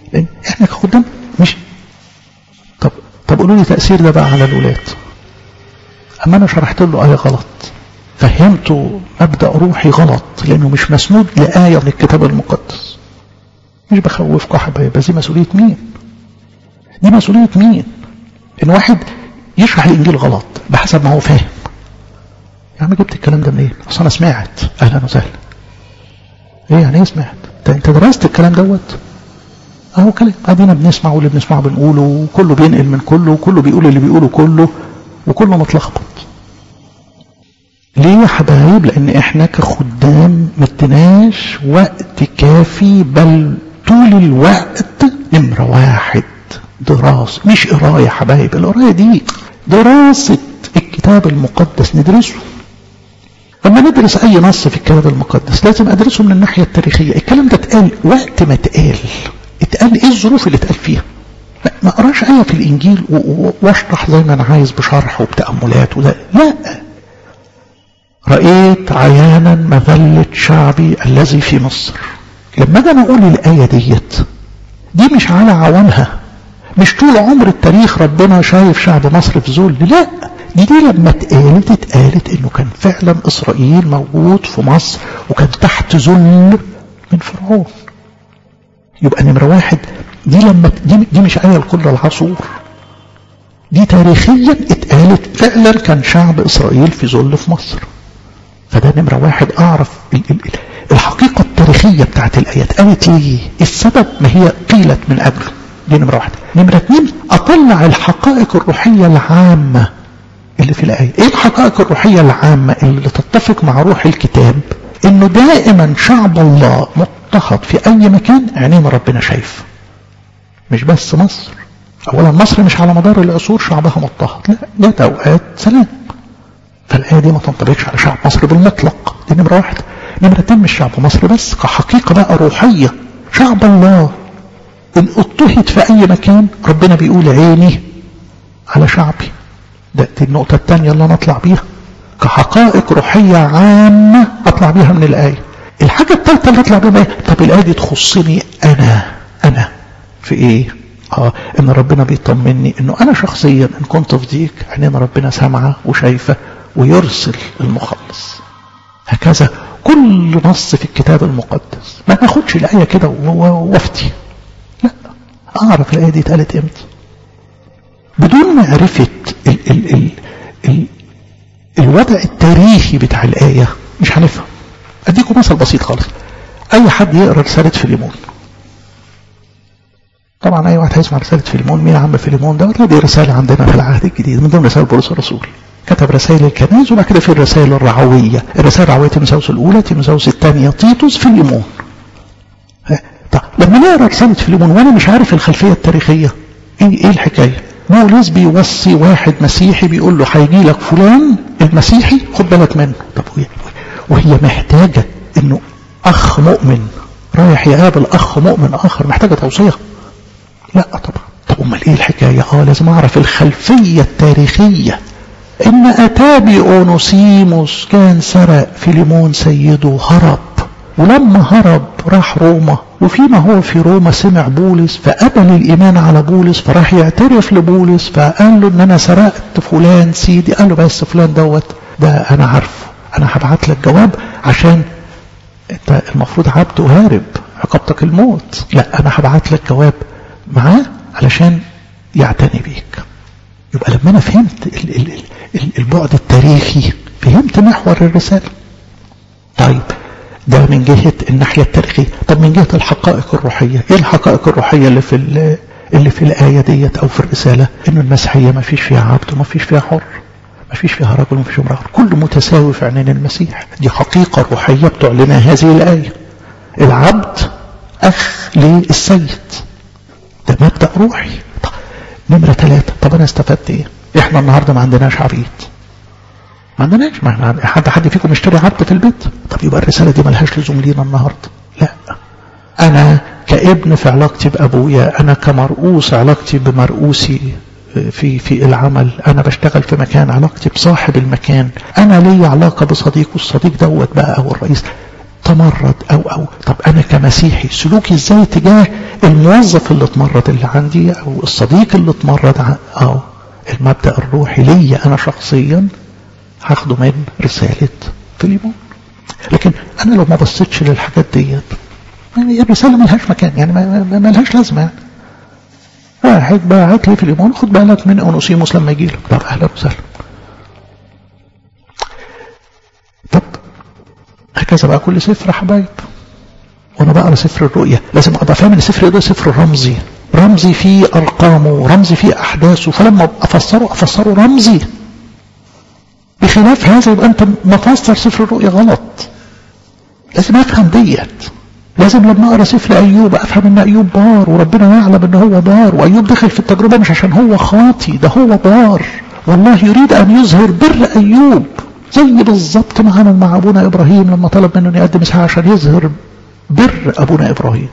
لان احنا كخدام مش طب طب قولوا لي تاثير ده بقى على الولاد اما انا شرحت له ايه غلط فهمته مبدا روحي غلط لانه مش مسنود لايه من الكتاب المقدس مش بخوفكم يا حبايبي بس دي مسؤوليه مين دي مسؤوليه مين ان واحد يشرح الانجيل غلط بحسب ما هو فاهم يا عم جبت الكلام ده منين اصل انا سمعت اهلا وسهلا ايه يعني ايه سمعت انت انت درست الكلام دوت اهو كلام ادينا بنسمع واللي بنسمعه بنقوله وكله بينقل من كله وكله بيقول اللي بيقوله كله وكله متلخبط ليه يا حبايب لان احنا كخدام ما اديناش وقت كافي بل طول الوقت نمره واحد دراسه مش قرايه يا حبايب القرايه دي دراسه الكتاب المقدس ندرسه لما ندرس اي نص في الكتاب المقدس لازم ادرسه من الناحيه التاريخيه الكلام ده اتقال وقت ما اتقال اتقال ايه الظروف اللي اتقال فيها ما اقراش ايه في الانجيل واشرح زي ما انا عايز بشرح وبتاملات وده لا رايت عيانا مذله شعبي الذي في مصر لما اجي انا اقول الايه ديت دي مش على عوامها مش طول عمر التاريخ ربنا شايف شعب مصر في ذل لا دي دي لما اتقالت اتقالت انه كان فعلا اسرائيل موجود في مصر وكان تحت ذل من فرعون يبقى نمرة واحد دي لما دي, دي مش آية لكل العصور دي تاريخيا اتقالت فعلا كان شعب إسرائيل في ذل في مصر فده نمرة واحد أعرف ال ال الحقيقة التاريخية بتاعت الآيات قالت ليه السبب ما هي قيلت من قبله دي نمرة واحد نمرة اتنين أطلع الحقائق الروحية العامة اللي في الآية ايه الحقائق الروحية العامة اللي تتفق مع روح الكتاب انه دائما شعب الله مضطهد في اي مكان عينين ربنا شايف مش بس مصر اولا مصر مش على مدار العصور شعبها مضطهد لا جت اوقات سلام فالايه دي ما تنطبقش على شعب مصر بالمطلق دي نمره واحد نمره اتنين مش شعب مصر بس كحقيقه بقى روحيه شعب الله ان اضطهد في اي مكان ربنا بيقول عيني على شعبي ده دي النقطة الثانية اللي أنا أطلع بيها كحقائق روحية عامة أطلع بيها من الآية الحاجة الثالثة اللي أطلع بيها طب الآية دي تخصني أنا أنا في إيه؟ آه إن ربنا بيطمني إنه أنا شخصيا إن كنت في ضيق عينين ربنا سامعة وشايفة ويرسل المخلص هكذا كل نص في الكتاب المقدس ما ناخدش الآية كده وافتي لا أعرف الآية دي اتقالت إمتى بدون معرفة ال ال ال ال الوضع التاريخي بتاع الآية مش هنفهم أديكم مثل بسيط خالص أي حد يقرأ رسالة فيليمون طبعا أي واحد هيسمع رسالة فيليمون مين عم فيليمون ده دي رسالة عندنا في العهد الجديد من ضمن رسائل بولس الرسول كتب رسائل الكنائس وبعد كده في الرسائل الرعوية الرسائل الرعوية تيموثاوس الأولى تيموثاوس الثانية تيتوس فيليمون طب لما نقرا رسالة فيليمون وأنا مش عارف الخلفية التاريخية إيه, إيه الحكاية؟ بولس بيوصي واحد مسيحي بيقول له هيجي لك فلان المسيحي خد بالك منه طب وهي محتاجة انه اخ مؤمن رايح يقابل اخ مؤمن اخر محتاجة توصية لا طبعا طب امال ايه الحكاية اه لازم اعرف الخلفية التاريخية ان اتابي اونوسيموس كان سرق فيليمون سيده هرب ولما هرب راح روما وفيما هو في روما سمع بولس فقبل الإيمان على بولس فراح يعترف لبولس فقال له إن أنا سرقت فلان سيدي قال له بس فلان دوت ده أنا عارفه أنا هبعت لك جواب عشان أنت المفروض عبد وهارب عقابتك الموت لا أنا هبعت لك جواب معاه علشان يعتني بيك يبقى لما أنا فهمت ال ال ال البعد التاريخي فهمت محور الرسالة طيب ده من جهة الناحية التاريخية طب من جهة الحقائق الروحية ايه الحقائق الروحية اللي في اللي في الآية ديت أو في الرسالة إنه المسيحية ما فيش فيها عبد وما فيش فيها حر ما فيش فيها رجل وما فيش امرأة كل متساوي في عينين المسيح دي حقيقة روحية بتعلنها هذه الآية العبد أخ للسيد ده مبدأ روحي طب نمرة ثلاثة طب أنا استفدت إيه؟ إحنا النهاردة ما عندناش عبيد ما عندناش ما احنا حد حد فيكم يشتري عبد في البيت طب يبقى الرسالة دي ملهاش لزوم لينا النهاردة لا أنا كابن في علاقتي بأبويا أنا كمرؤوس علاقتي بمرؤوسي في في العمل أنا بشتغل في مكان علاقتي بصاحب المكان أنا لي علاقة بصديق والصديق دوت بقى أو الرئيس تمرد أو أو طب أنا كمسيحي سلوكي إزاي تجاه الموظف اللي اتمرد اللي عندي أو الصديق اللي اتمرد أو المبدأ الروحي ليا أنا شخصيا هاخده من رسالة فيليمون لكن أنا لو ما بصيتش للحاجات ديت يعني الرسالة ملهاش مكان يعني ما ملهاش لازمة يعني واحد باعت لي فيليمون خد بالك من أونوسيموس لما يجي لك طب أهلا وسهلا طب هكذا بقى كل سفر حبايب وانا بقرا سفر الرؤيا لازم ابقى فاهم ان سفر الرؤيا سفر رمزي رمزي فيه ارقامه رمزي فيه احداثه فلما افسره افسره رمزي بخلاف هذا يبقى انت مفسر سفر الرؤيا غلط لازم افهم ديت لازم لما اقرا سفر ايوب افهم ان ايوب بار وربنا يعلم ان هو بار وايوب دخل في التجربه مش عشان هو خاطي ده هو بار والله يريد ان يظهر بر ايوب زي بالظبط ما عمل مع ابونا ابراهيم لما طلب منه ان يقدم اسحاق عشان يظهر بر ابونا ابراهيم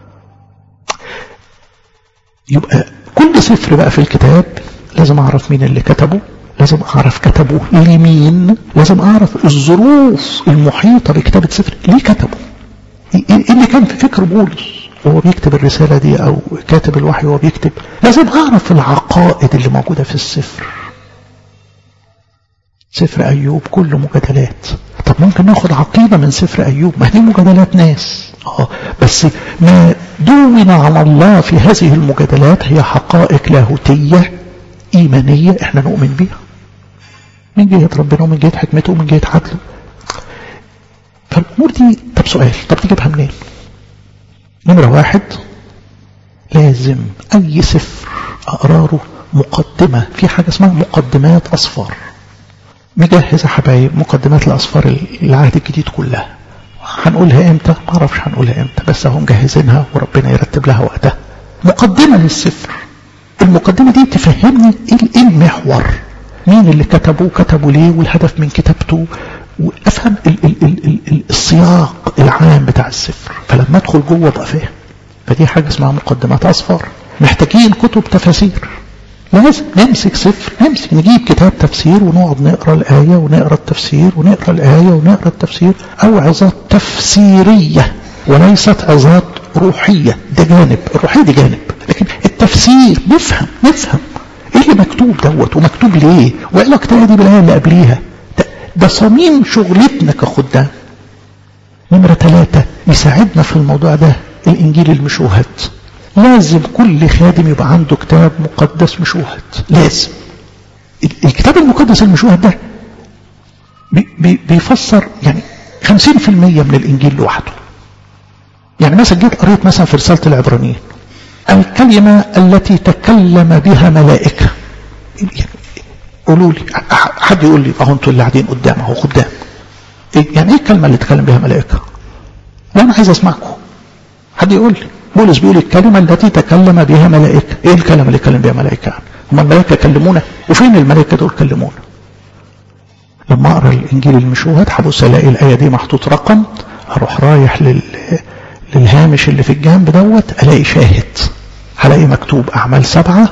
يبقى كل سفر بقى في الكتاب لازم اعرف مين اللي كتبه لازم اعرف كتبه لمين لازم اعرف الظروف المحيطه بكتابه سفر ليه كتبه ايه اللي كان في فكر بولس وهو بيكتب الرساله دي او كاتب الوحي وهو بيكتب لازم اعرف العقائد اللي موجوده في السفر سفر أيوب كله مجادلات طب ممكن ناخد عقيدة من سفر أيوب ما دي مجادلات ناس اه بس ما دون على الله في هذه المجادلات هي حقائق لاهوتية إيمانية احنا نؤمن بيها من جهة ربنا ومن جهة حكمته ومن جهة عدله فالأمور دي طب سؤال طب تجيبها منين نمرة واحد لازم أي سفر أقراره مقدمة في حاجة اسمها مقدمات أصفار مجهز يا حبايب مقدمات الأصفار العهد الجديد كلها هنقولها امتى ما اعرفش هنقولها امتى بس اهو مجهزينها وربنا يرتب لها وقتها مقدمة للسفر المقدمة دي تفهمني ايه المحور مين اللي كتبه وكتبه ليه والهدف من كتابته وافهم ال ال ال ال ال السياق العام بتاع السفر فلما ادخل جوه ابقى فاهم فدي حاجة اسمها مقدمات أصفار محتاجين كتب تفاسير لازم نمسك سفر نمسك نجيب كتاب تفسير ونقعد نقرا الآية ونقرا التفسير ونقرا الآية ونقرا التفسير أو عظات تفسيرية وليست عظات روحية ده جانب الروحية دي جانب لكن التفسير نفهم نفهم ايه اللي مكتوب دوت ومكتوب ليه وايه العلاقة دي بالآية اللي قبليها ده, ده صميم شغلتنا كخدام نمرة ثلاثة يساعدنا في الموضوع ده الإنجيل المشوهد لازم كل خادم يبقى عنده كتاب مقدس مشوهد لازم الكتاب المقدس المشوهد ده بي بي بيفسر يعني 50% من الإنجيل لوحده يعني مثلا جيت قريت مثلا في رسالة العبرانيين الكلمة التي تكلم بها ملائكة يعني قولوا لي حد يقول لي اهو انتوا اللي قاعدين قدام اهو قدام يعني ايه الكلمة اللي تكلم بها ملائكة لا انا عايز اسمعكم حد يقول لي بولس بيقول الكلمة التي تكلم بها ملائكة ايه الكلمة اللي كلم بها ملائكة هم الملائكة كلمونا وفين الملائكة دول كلمونا لما اقرا الانجيل المشوهد هبص الاقي الايه دي محطوط رقم اروح رايح لل... للهامش اللي في الجنب دوت الاقي شاهد هلاقي مكتوب اعمال سبعة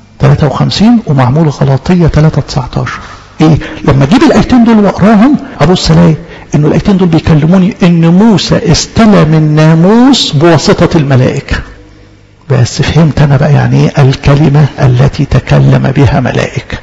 53 ومعمول غلاطية 3 19 ايه لما اجيب الايتين دول واقراهم ابص الاقي انه الايتين دول بيكلموني ان موسى استلم الناموس بواسطة الملائكة بس فهمت انا بقى يعني ايه الكلمة التي تكلم بها ملائكة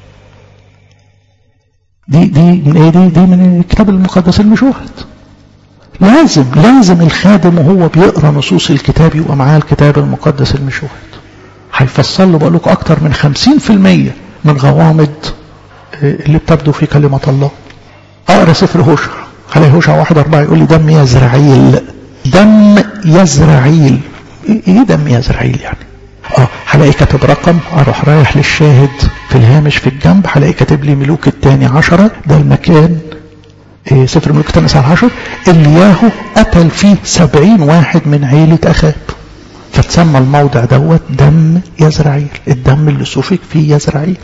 دي دي من ايه دي دي من الكتاب المقدس المشوهد لازم لازم الخادم وهو بيقرا نصوص الكتاب يبقى معاه الكتاب المقدس المشوهد هيفسر له بقول لكم اكتر من 50% من غوامض اللي بتبدو في كلمة الله اقرا سفر هوشع هلاقي هوشع واحد اربعة يقول لي دم يزرعيل دم يزرعيل ايه دم يزرعيل يعني اه هلاقي كاتب رقم اروح رايح للشاهد في الهامش في الجنب هلاقي كاتب لي ملوك الثاني عشرة ده المكان إيه سفر ملوك الثاني سنة عشر اللي ياهو قتل فيه سبعين واحد من عيلة أخاب فتسمى الموضع دوت دم يزرعيل الدم اللي سفك فيه يزرعيل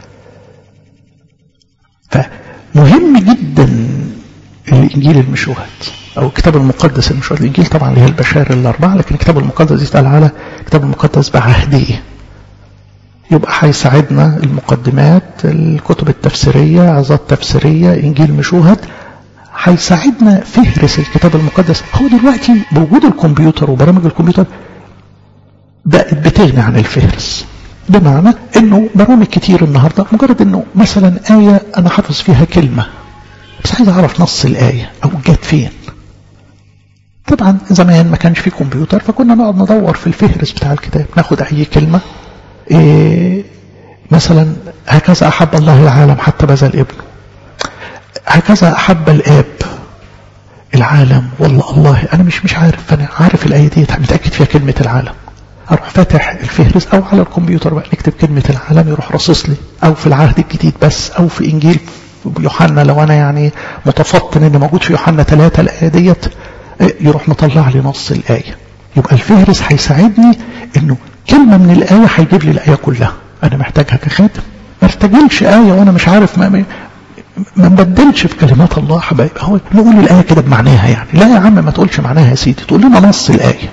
فمهم جدا الإنجيل المشوهد أو الكتاب المقدس المشوهد الإنجيل طبعا اللي هي البشائر الأربعة لكن الكتاب المقدس يتقال على الكتاب المقدس بعهديه يبقى هيساعدنا المقدمات الكتب التفسيرية عظات تفسيرية إنجيل مشوهد هيساعدنا فهرس الكتاب المقدس هو دلوقتي بوجود الكمبيوتر وبرامج الكمبيوتر بقت بتغني عن الفهرس بمعنى انه برامج كتير النهارده مجرد انه مثلا آية انا حافظ فيها كلمة بس عايز اعرف نص الآية او جت فين طبعا زمان ما كانش في كمبيوتر فكنا نقعد ندور في الفهرس بتاع الكتاب ناخد اي كلمة إيه مثلا هكذا احب الله العالم حتى بذل ابنه هكذا احب الاب العالم والله الله انا مش مش عارف انا عارف الايه دي متاكد فيها كلمه العالم اروح فاتح الفهرس او على الكمبيوتر بقى نكتب كلمه العالم يروح راصص لي او في العهد الجديد بس او في انجيل يوحنا لو انا يعني متفطن ان موجود في يوحنا ثلاثة الايه ديت يروح مطلع لي نص الايه يبقى الفهرس هيساعدني انه كلمه من الايه هيجيب لي الايه كلها انا محتاجها كخادم ما ارتجلش ايه وانا مش عارف ما ما نبدلش في كلمات الله حبايب هو نقول الآية كده بمعناها يعني لا يا عم ما تقولش معناها يا سيدي تقول لنا نص الآية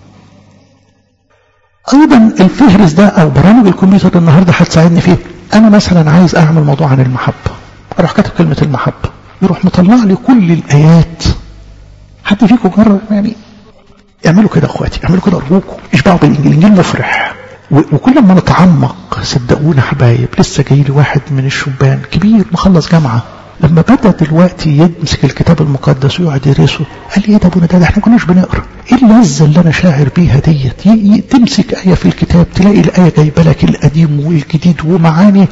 أيضا الفهرس ده أو برامج الكمبيوتر النهاردة هتساعدني فيه أنا مثلا عايز أعمل موضوع عن المحبة أروح كاتب كلمة المحبة يروح مطلع لي كل الآيات حد فيكم جرب يعني اعملوا كده اخواتي اعملوا كده ارجوكم اشبعوا بالانجيل الانجيل مفرح وكل ما نتعمق صدقونا حبايب لسه جاي لي واحد من الشبان كبير مخلص جامعه لما بدا دلوقتي يمسك الكتاب المقدس ويقعد يدرسه قال لي ايه ده ابونا ده, ده احنا كناش بنقرا ايه اللذه اللي انا شاعر بيها ديت تمسك ايه في الكتاب تلاقي الايه جايبه لك القديم والجديد ومعاني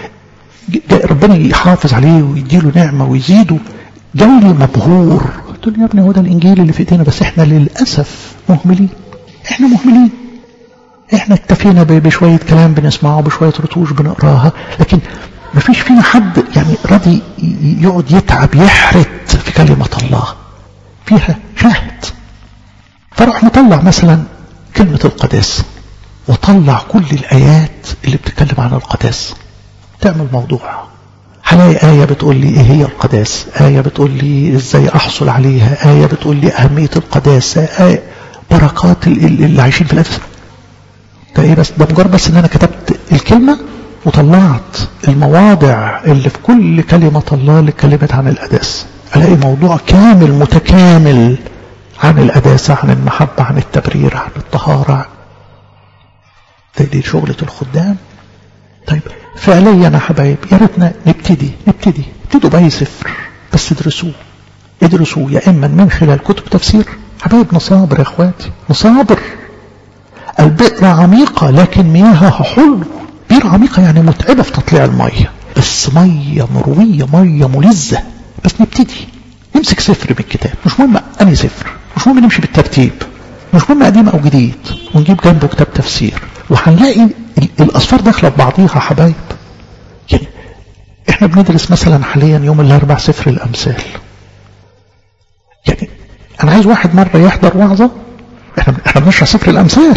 ربنا يحافظ عليه ويديله نعمه ويزيده جاي لي مبهور قلت له يا ابني هو ده الانجيل اللي في ايدينا بس احنا للاسف مهملين احنا مهملين احنا اكتفينا بشوية كلام بنسمعه بشوية رتوش بنقراها لكن ما فيش فينا حد يعني راضي يقعد يتعب يحرت في كلمة الله فيها شهد فراح مطلع مثلا كلمة القداسة وطلع كل الآيات اللي بتتكلم عن القداسة تعمل موضوع هلاقي آية بتقول لي إيه هي القداسة آية بتقول لي إزاي أحصل عليها آية بتقول لي أهمية القداسة آية بركات اللي عايشين في الأدس ده إيه بس ده مجرد بس إن أنا كتبت الكلمة وطلعت المواضع اللي في كل كلمة الله اللي اتكلمت عن القداسة ألاقي موضوع كامل متكامل عن القداسة عن المحبة عن التبرير عن الطهارة ده دي شغلة الخدام طيب فعليا يا حبايب يا ريتنا نبتدي نبتدي ابتدوا بأي سفر بس ادرسوه ادرسوه يا إما من خلال كتب تفسير حبايب نصابر يا اخواتي نصابر البئر عميقة لكن مياهها حلو بئر عميقة يعني متعبة في تطليع المية بس مية مروية مية ملزة بس نبتدي نمسك سفر من الكتاب مش مهم أنهي سفر مش مهم نمشي بالترتيب مش مهم قديم أو جديد ونجيب جنبه كتاب تفسير وهنلاقي الأصفار داخلة في بعضيها حبايب يعني احنا بندرس مثلا حاليا يوم الأربع سفر الأمثال يعني أنا عايز واحد مرة يحضر وعظة احنا احنا بنشرح سفر الأمثال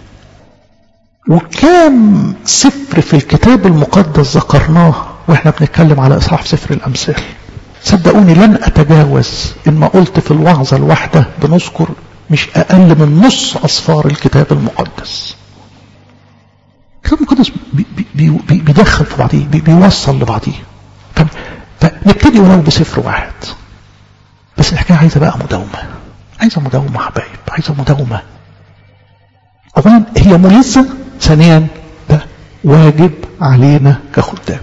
وكام سفر في الكتاب المقدس ذكرناه واحنا بنتكلم على إصحاح سفر الأمثال صدقوني لن أتجاوز إن ما قلت في الوعظة الواحدة بنذكر مش أقل من نص أصفار الكتاب المقدس الكتاب المقدس بي بي بي بيدخل في بعضيه بي بيوصل لبعضيه فنبتدي ولو بسفر واحد بس الحكاية عايزة بقى مداومة عايزة مداومة حبايب عايزة مداومة أولا هي ملزة ثانيا ده واجب علينا كخدام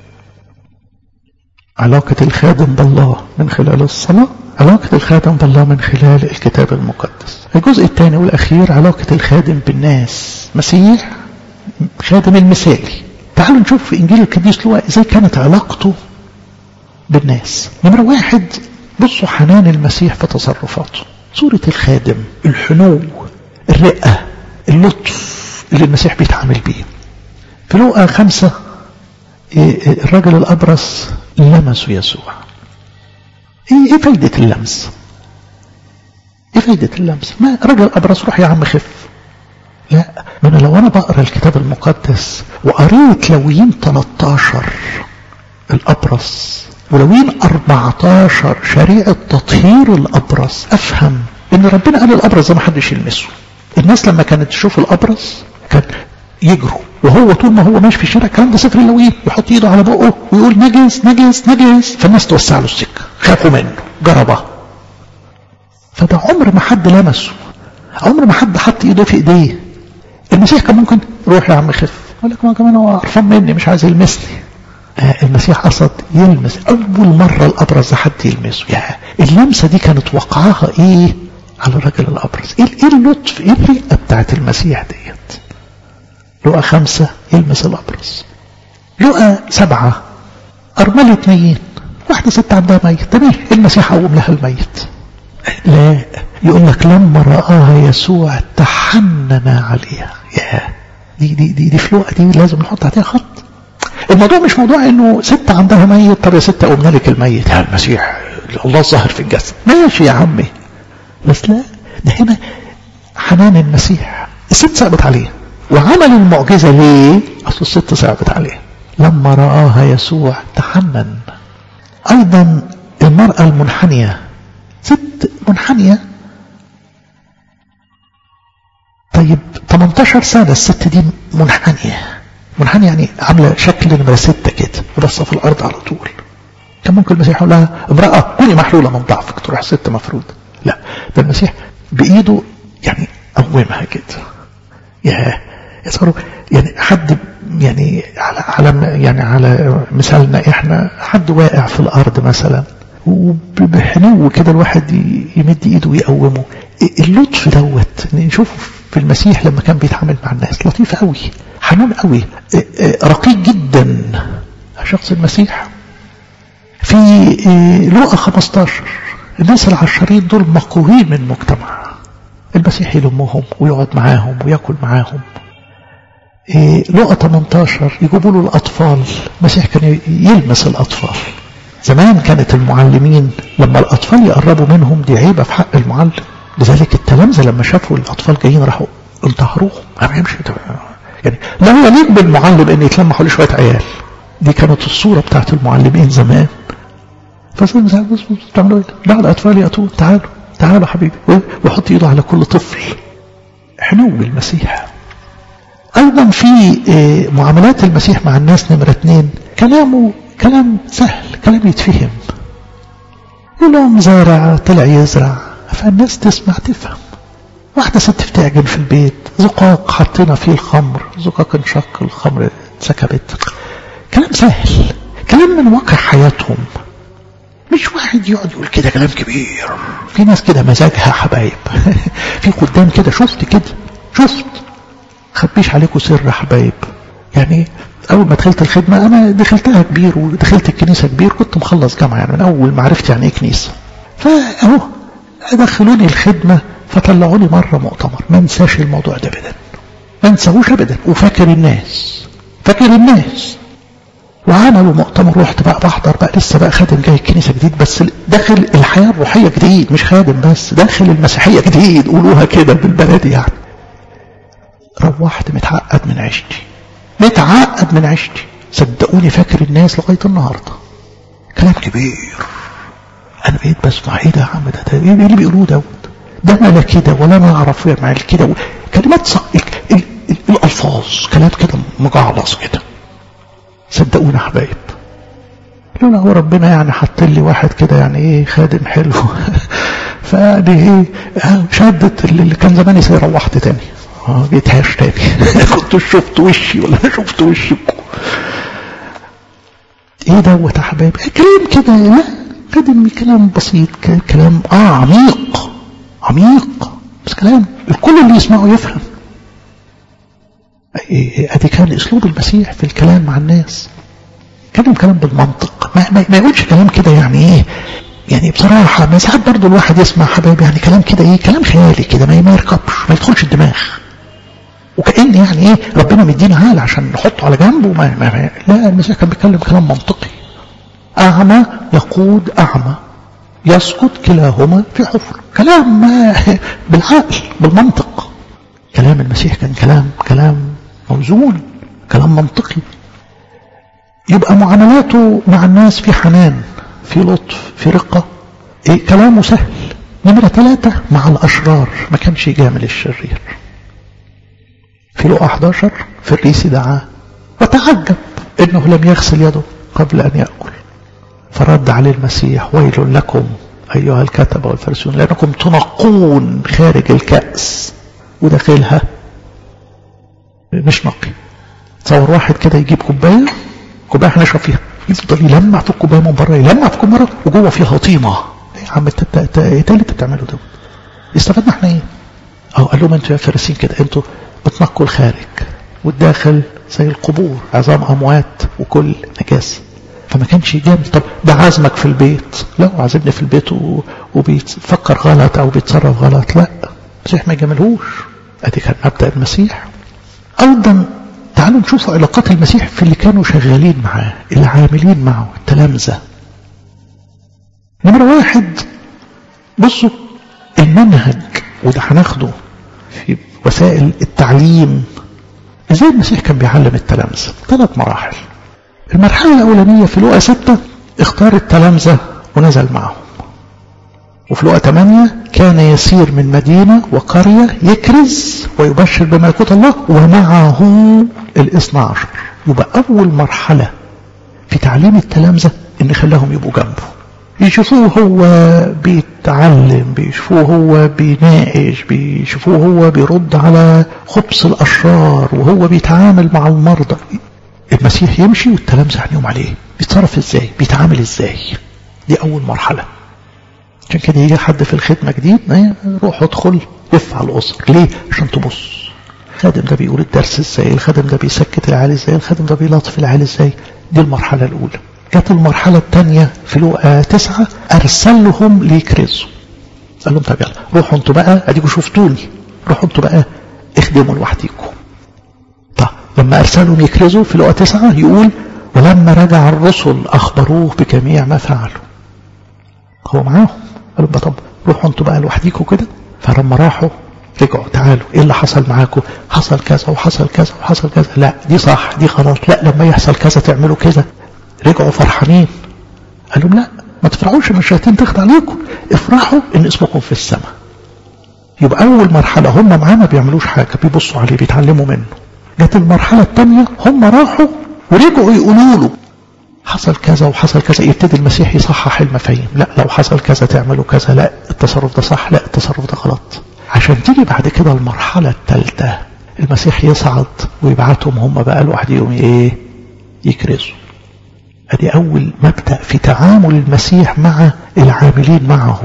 علاقة الخادم بالله من خلال الصلاة علاقة الخادم بالله من خلال الكتاب المقدس الجزء الثاني والأخير علاقة الخادم بالناس مسيح خادم المثالي تعالوا نشوف في إنجيل القديس لوقا إزاي كانت علاقته بالناس نمرة واحد بصوا حنان المسيح في تصرفاته صورة الخادم الحنو الرقة اللطف اللي المسيح بيتعامل بيه في لوقا خمسة الرجل الأبرص لمسوا يسوع ايه فايدة اللمس ايه فايدة اللمس ما رجل أبرص روح يا عم خف لا ما انا لو انا بقرا الكتاب المقدس وقريت لويين 13 الأبرص ولوين 14 شريعة تطهير الأبرص أفهم إن ربنا قال الأبرص ده ما حدش يلمسه الناس لما كانت تشوف الأبرص كان يجروا وهو طول ما هو ماشي في الشارع الكلام ده سفر اللوين يحط ايده على بقه ويقول نجس نجس نجس فالناس توسع له السكه خافوا منه جربه فده عمر ما حد لمسه عمر ما حد حط ايده في ايديه المسيح كان ممكن روح يا عم خف يقول لك ما كمان هو قرفان مني مش عايز يلمسني آه المسيح قصد يلمس اول مره الابرص ده حد يلمسه يا اللمسه دي كانت وقعها ايه على الراجل الابرص ايه ايه اللطف ايه الرئه بتاعت المسيح ديت لقى خمسه يلمس الابرص لقى سبعه ارمله اتنين واحده ست عندها ميت تمام المسيح قوم لها الميت لا يقول لك لما رآها يسوع تحنن عليها يا دي دي دي, دي فلوقة دي لازم نحط عليها خط الموضوع مش موضوع انه ست عندها ميت طب يا ست قومنا لك الميت يا المسيح الله الظاهر في الجسد ماشي يا عمي بس لا ده هنا حنان المسيح الست صعبت عليه وعمل المعجزة ليه اصل الست صعبت عليه لما رآها يسوع تحنن ايضا المرأة المنحنية ست منحنية طيب 18 سنة الست دي منحنية منحنية يعني عاملة شكل نمرة ستة كده ورصة في الأرض على طول كان ممكن المسيح يقول لها امرأة كوني محلولة من ضعفك تروح ست مفروضة لا ده المسيح بإيده يعني قومها كده يا يا يعني حد يعني على على يعني على مثالنا احنا حد واقع في الارض مثلا وبحنو كده الواحد يمد ايده ويقومه اللطف دوت نشوفه في المسيح لما كان بيتعامل مع الناس لطيف قوي حنون قوي رقيق جدا شخص المسيح في لقى 15 الناس العشرين دول مقهورين من المجتمع المسيح يلمهم ويقعد معاهم وياكل معاهم لقى 18 يجيبوا له الأطفال المسيح كان يلمس الأطفال زمان كانت المعلمين لما الأطفال يقربوا منهم دي عيبة في حق المعلم لذلك التلامذة لما شافوا الأطفال جايين راحوا انتهروهم ما يمشي يعني لا يليق بالمعلم ان يتلم حوالي شوية عيال دي كانت الصورة بتاعت المعلمين زمان فزي بص بتعملوا ايه؟ بعد أطفال يأتون تعالوا تعالوا حبيبي ويحط ايده على كل طفل حنو المسيح أيضا في معاملات المسيح مع الناس نمرة اتنين كلامه كلام سهل كلام يتفهم يقول لهم زارع طلع يزرع فالناس تسمع تفهم واحدة ست بتعجن في البيت زقاق حطينا فيه الخمر زقاق انشق الخمر اتسكبت كلام سهل كلام من واقع حياتهم مش واحد يقعد يقول كده كلام كبير في ناس كده مزاجها حبايب في قدام كده شفت كده شفت خبيش عليكم سر يا حبايب يعني اول ما دخلت الخدمه انا دخلتها كبير ودخلت الكنيسه كبير كنت مخلص جامعه يعني من اول ما عرفت يعني ايه كنيسه فاهو دخلوني الخدمه فطلعوني مره مؤتمر ما انساش الموضوع ده ابدا ما انساهوش ابدا وفاكر الناس فاكر الناس وعملوا مؤتمر رحت بقى بحضر بقى لسه بقى خادم جاي الكنيسه جديد بس داخل الحياه الروحيه جديد مش خادم بس داخل المسيحيه جديد قولوها كده بالبلدي يعني روحت متعقد من عيشتي متعقد من عيشتي صدقوني فاكر الناس لغايه النهارده كلام كبير انا بقيت بسمع ايه ده يا عم ده, ده ايه اللي بيقولوه دوت ده انا لا كده ولا انا اعرف يعمل كده كلمات صح ال ال ال الالفاظ كلام كده مجعلص كده صدقوني يا حبايب لولا هو ربنا يعني حط لي واحد كده يعني ايه خادم حلو فدي ايه شدت اللي كان زماني سي روحت تاني اه جيتهاش تاني كنت شفت وشي ولا انا شفت وشكم ايه دوت يا حبايب كلام كده لا قدم كلام بسيط كلام اه عميق عميق بس كلام الكل اللي يسمعه يفهم ادي كان اسلوب المسيح في الكلام مع الناس كلام كلام بالمنطق ما, ما, ما يقولش كلام كده يعني ايه يعني بصراحة ما ساعات برضه الواحد يسمع حبايبي يعني كلام كده ايه كلام خيالي كده ما, ما يركبش ما يدخلش الدماغ وكأن يعني ايه ربنا مدينا عقل عشان نحطه على جنبه ما, ما, ما لا المسيح كان بيتكلم كلام منطقي أعمى يقود أعمى يسقط كلاهما في حفر كلام ما بالعقل بالمنطق كلام المسيح كان كلام كلام موزون كلام منطقي يبقى معاملاته مع الناس في حنان في لطف في رقة إيه كلامه سهل نمرة ثلاثة مع الأشرار ما كانش يجامل الشرير في لقى 11 في الريس دعاه وتعجب انه لم يغسل يده قبل ان يأكل فرد عليه المسيح ويل لكم أيها الكتبة والفرسون لأنكم تنقون خارج الكأس وداخلها مش نقي تصور واحد كده يجيب كوباية كوباية احنا نشرب فيها يفضل يلمع في الكوباية من بره يلمع في الكوباية وجوه فيها طينة يا عم انت ايه اللي بتعمله ده استفدنا احنا ايه اه قال لهم انتوا يا فارسين كده انتوا بتنقوا الخارج والداخل زي القبور عظام اموات وكل نجاسه فما كانش جامد طب ده عازمك في البيت لا عازمني في البيت و... وبيفكر غلط او بيتصرف غلط لا المسيح ما يجاملهوش ادي كان مبدا المسيح ايضا تعالوا نشوف علاقات المسيح في اللي كانوا شغالين معاه اللي عاملين معه التلامذه نمره واحد بصوا المنهج وده هناخده في وسائل التعليم ازاي المسيح كان بيعلم التلامذة ثلاث مراحل المرحلة الأولانية في لقا ستة اختار التلامذة ونزل معهم وفي لقا ثمانية كان يسير من مدينة وقرية يكرز ويبشر بملكوت الله ومعه الاثنى عشر يبقى أول مرحلة في تعليم التلامذة إن خلاهم يبقوا جنبه يشوفوه هو بيتعلم بيشوفوه هو بيناقش بيشوفوه هو بيرد على خبص الأشرار وهو بيتعامل مع المرضى المسيح يمشي والتلامذة عينيهم عليه بيتصرف ازاي بيتعامل ازاي دي أول مرحلة عشان كده يجي حد في الخدمة جديد روح ادخل لف على الأسر ليه عشان تبص الخادم ده بيقول الدرس ازاي الخادم ده بيسكت العيال ازاي الخادم ده بيلاطف العيال ازاي دي المرحلة الأولى جت المرحلة الثانية في لقا تسعة أرسلهم ليكرزوا قال لهم طب يلا روحوا انتوا بقى اديكوا شفتوني روحوا انتوا بقى اخدموا لوحديكم طب لما أرسلهم يكرزوا في لقا تسعة يقول ولما رجع الرسل أخبروه بجميع ما فعلوا هو معاهم قالوا طب روحوا انتوا بقى لوحديكم كده فلما راحوا رجعوا تعالوا ايه اللي حصل معاكم حصل كذا وحصل كذا وحصل كذا لا دي صح دي غلط لا لما يحصل كذا تعملوا كذا رجعوا فرحانين قال لهم لا ما تفرحوش ان الشياطين تخد عليكم افرحوا ان اسمكم في السماء يبقى اول مرحلة هم معاه ما بيعملوش حاجة بيبصوا عليه بيتعلموا منه جت المرحلة الثانية هم راحوا ورجعوا يقولوا له حصل كذا وحصل كذا يبتدي المسيح يصحح المفاهيم لا لو حصل كذا تعملوا كذا لا التصرف ده صح لا التصرف ده غلط عشان تيجي بعد كده المرحلة الثالثة المسيح يصعد ويبعتهم هم بقى لوحدهم ايه يكرزوا ادي اول مبدأ في تعامل المسيح مع العاملين معه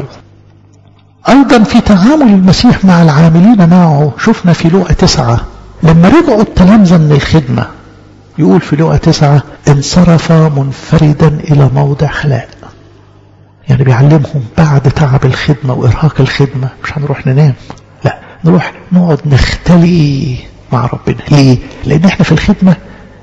ايضا في تعامل المسيح مع العاملين معه شفنا في لوقا تسعة لما رجعوا التلامذة من الخدمة يقول في لوقا تسعة انصرف منفردا الى موضع خلاء يعني بيعلمهم بعد تعب الخدمة وارهاق الخدمة مش هنروح ننام لا نروح نقعد نختلي مع ربنا ليه لان احنا في الخدمة